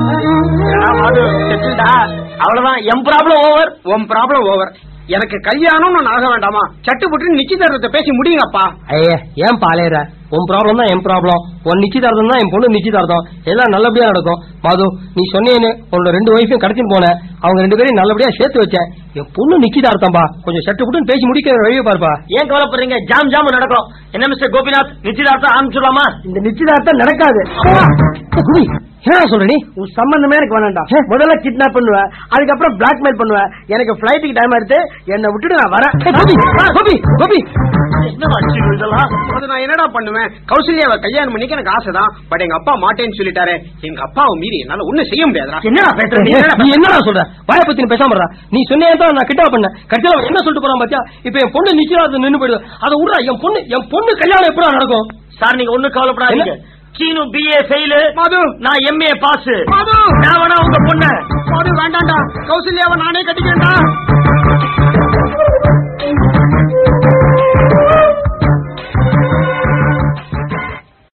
அவ்வளவுதான் எம் ப்ராப்ளம் ஓவர் உன் ப்ராப்ளம் ஓவர் எனக்கு கல்யாணம் நான் ஆக வேண்டாமா சட்டு புட்டு நிச்சயதார்த்தத்தை பேசி முடியுங்கப்பா ஐயே ஏன் பாலையற உன் ப்ராப்ளம் தான் என் ப்ராப்ளம் உன் நிச்சயதார்த்தம் தான் என் பொண்ணு நிச்சயதார்த்தம் எல்லாம் நல்லபடியா நடக்கும் மாது நீ சொன்னேன்னு உன்னோட ரெண்டு ஒய்ஃபையும் கடத்தின்னு போனேன் அவங்க ரெண்டு பேரையும் நல்லபடியா சேர்த்து வச்சேன் என் பொண்ணு நிச்சயதார்த்தம்பா கொஞ்சம் சட்டு புட்டுன்னு பேசி முடிக்கிற வழியை பாருப்பா ஏன் கவலைப்படுறீங்க ஜாம் ஜாம் நடக்கும் என்ன மிஸ்டர் கோபிநாத் நிச்சயதார்த்தம் ஆரம்பிச்சுடலாமா இந்த நிச்சயதார்த்தம் நடக்காது குடி என்ன சொல்ற நீ உன் சம்பந்தமே எனக்கு வேணாம்டா முதல்ல கிட்னாப் பண்ணுவேன் அதுக்கப்புறம் பிளாக்மெயில் பண்ணுவேன் எனக்கு பிளைட்டுக்கு டைம் எடுத்து என்னை விட்டுட்டு நான் வரேன் கோபி கோபி கோபி என்ன இதெல்லாம் அது நான் என்னடா பண்ணுவேன் கௌசல்யாவை கல்யாணம் பண்ணிக்க எனக்கு ஆசைதான் பட் எங்க அப்பா மாட்டேன்னு சொல்லிட்டாரு எங்க அப்பாவை மீறி என்னால ஒண்ணும் செய்ய முடியாதுடா என்னடா பேசுற நீ நீ என்னடா சொல்ற வாய பத்தி நீ பேசாம இருடா. நீ சொன்னே தான் நான் கிட்ட பண்ணேன் கடைசியில அவன் என்ன சொல்லிட்டு போறான் பாத்தியா இப்ப என் பொண்ணு நிச்சயதார்த்தம் நின்னு போயிடுது அதை விடுறா என் பொண்ணு என் பொண்ணு கல்யாணம் எப்படா நடக்கும் சார் நீங்க ஒண்ணு கவலைப்படாதீங்க சீனு பிஏ ஃபெயிலு மது நான் எம்ஏ பாஸ் மது நான் வேணா உங்க பொண்ணு மது வேண்டாம்டா கௌசல்யாவை நானே கட்டிக்கிறேன்டா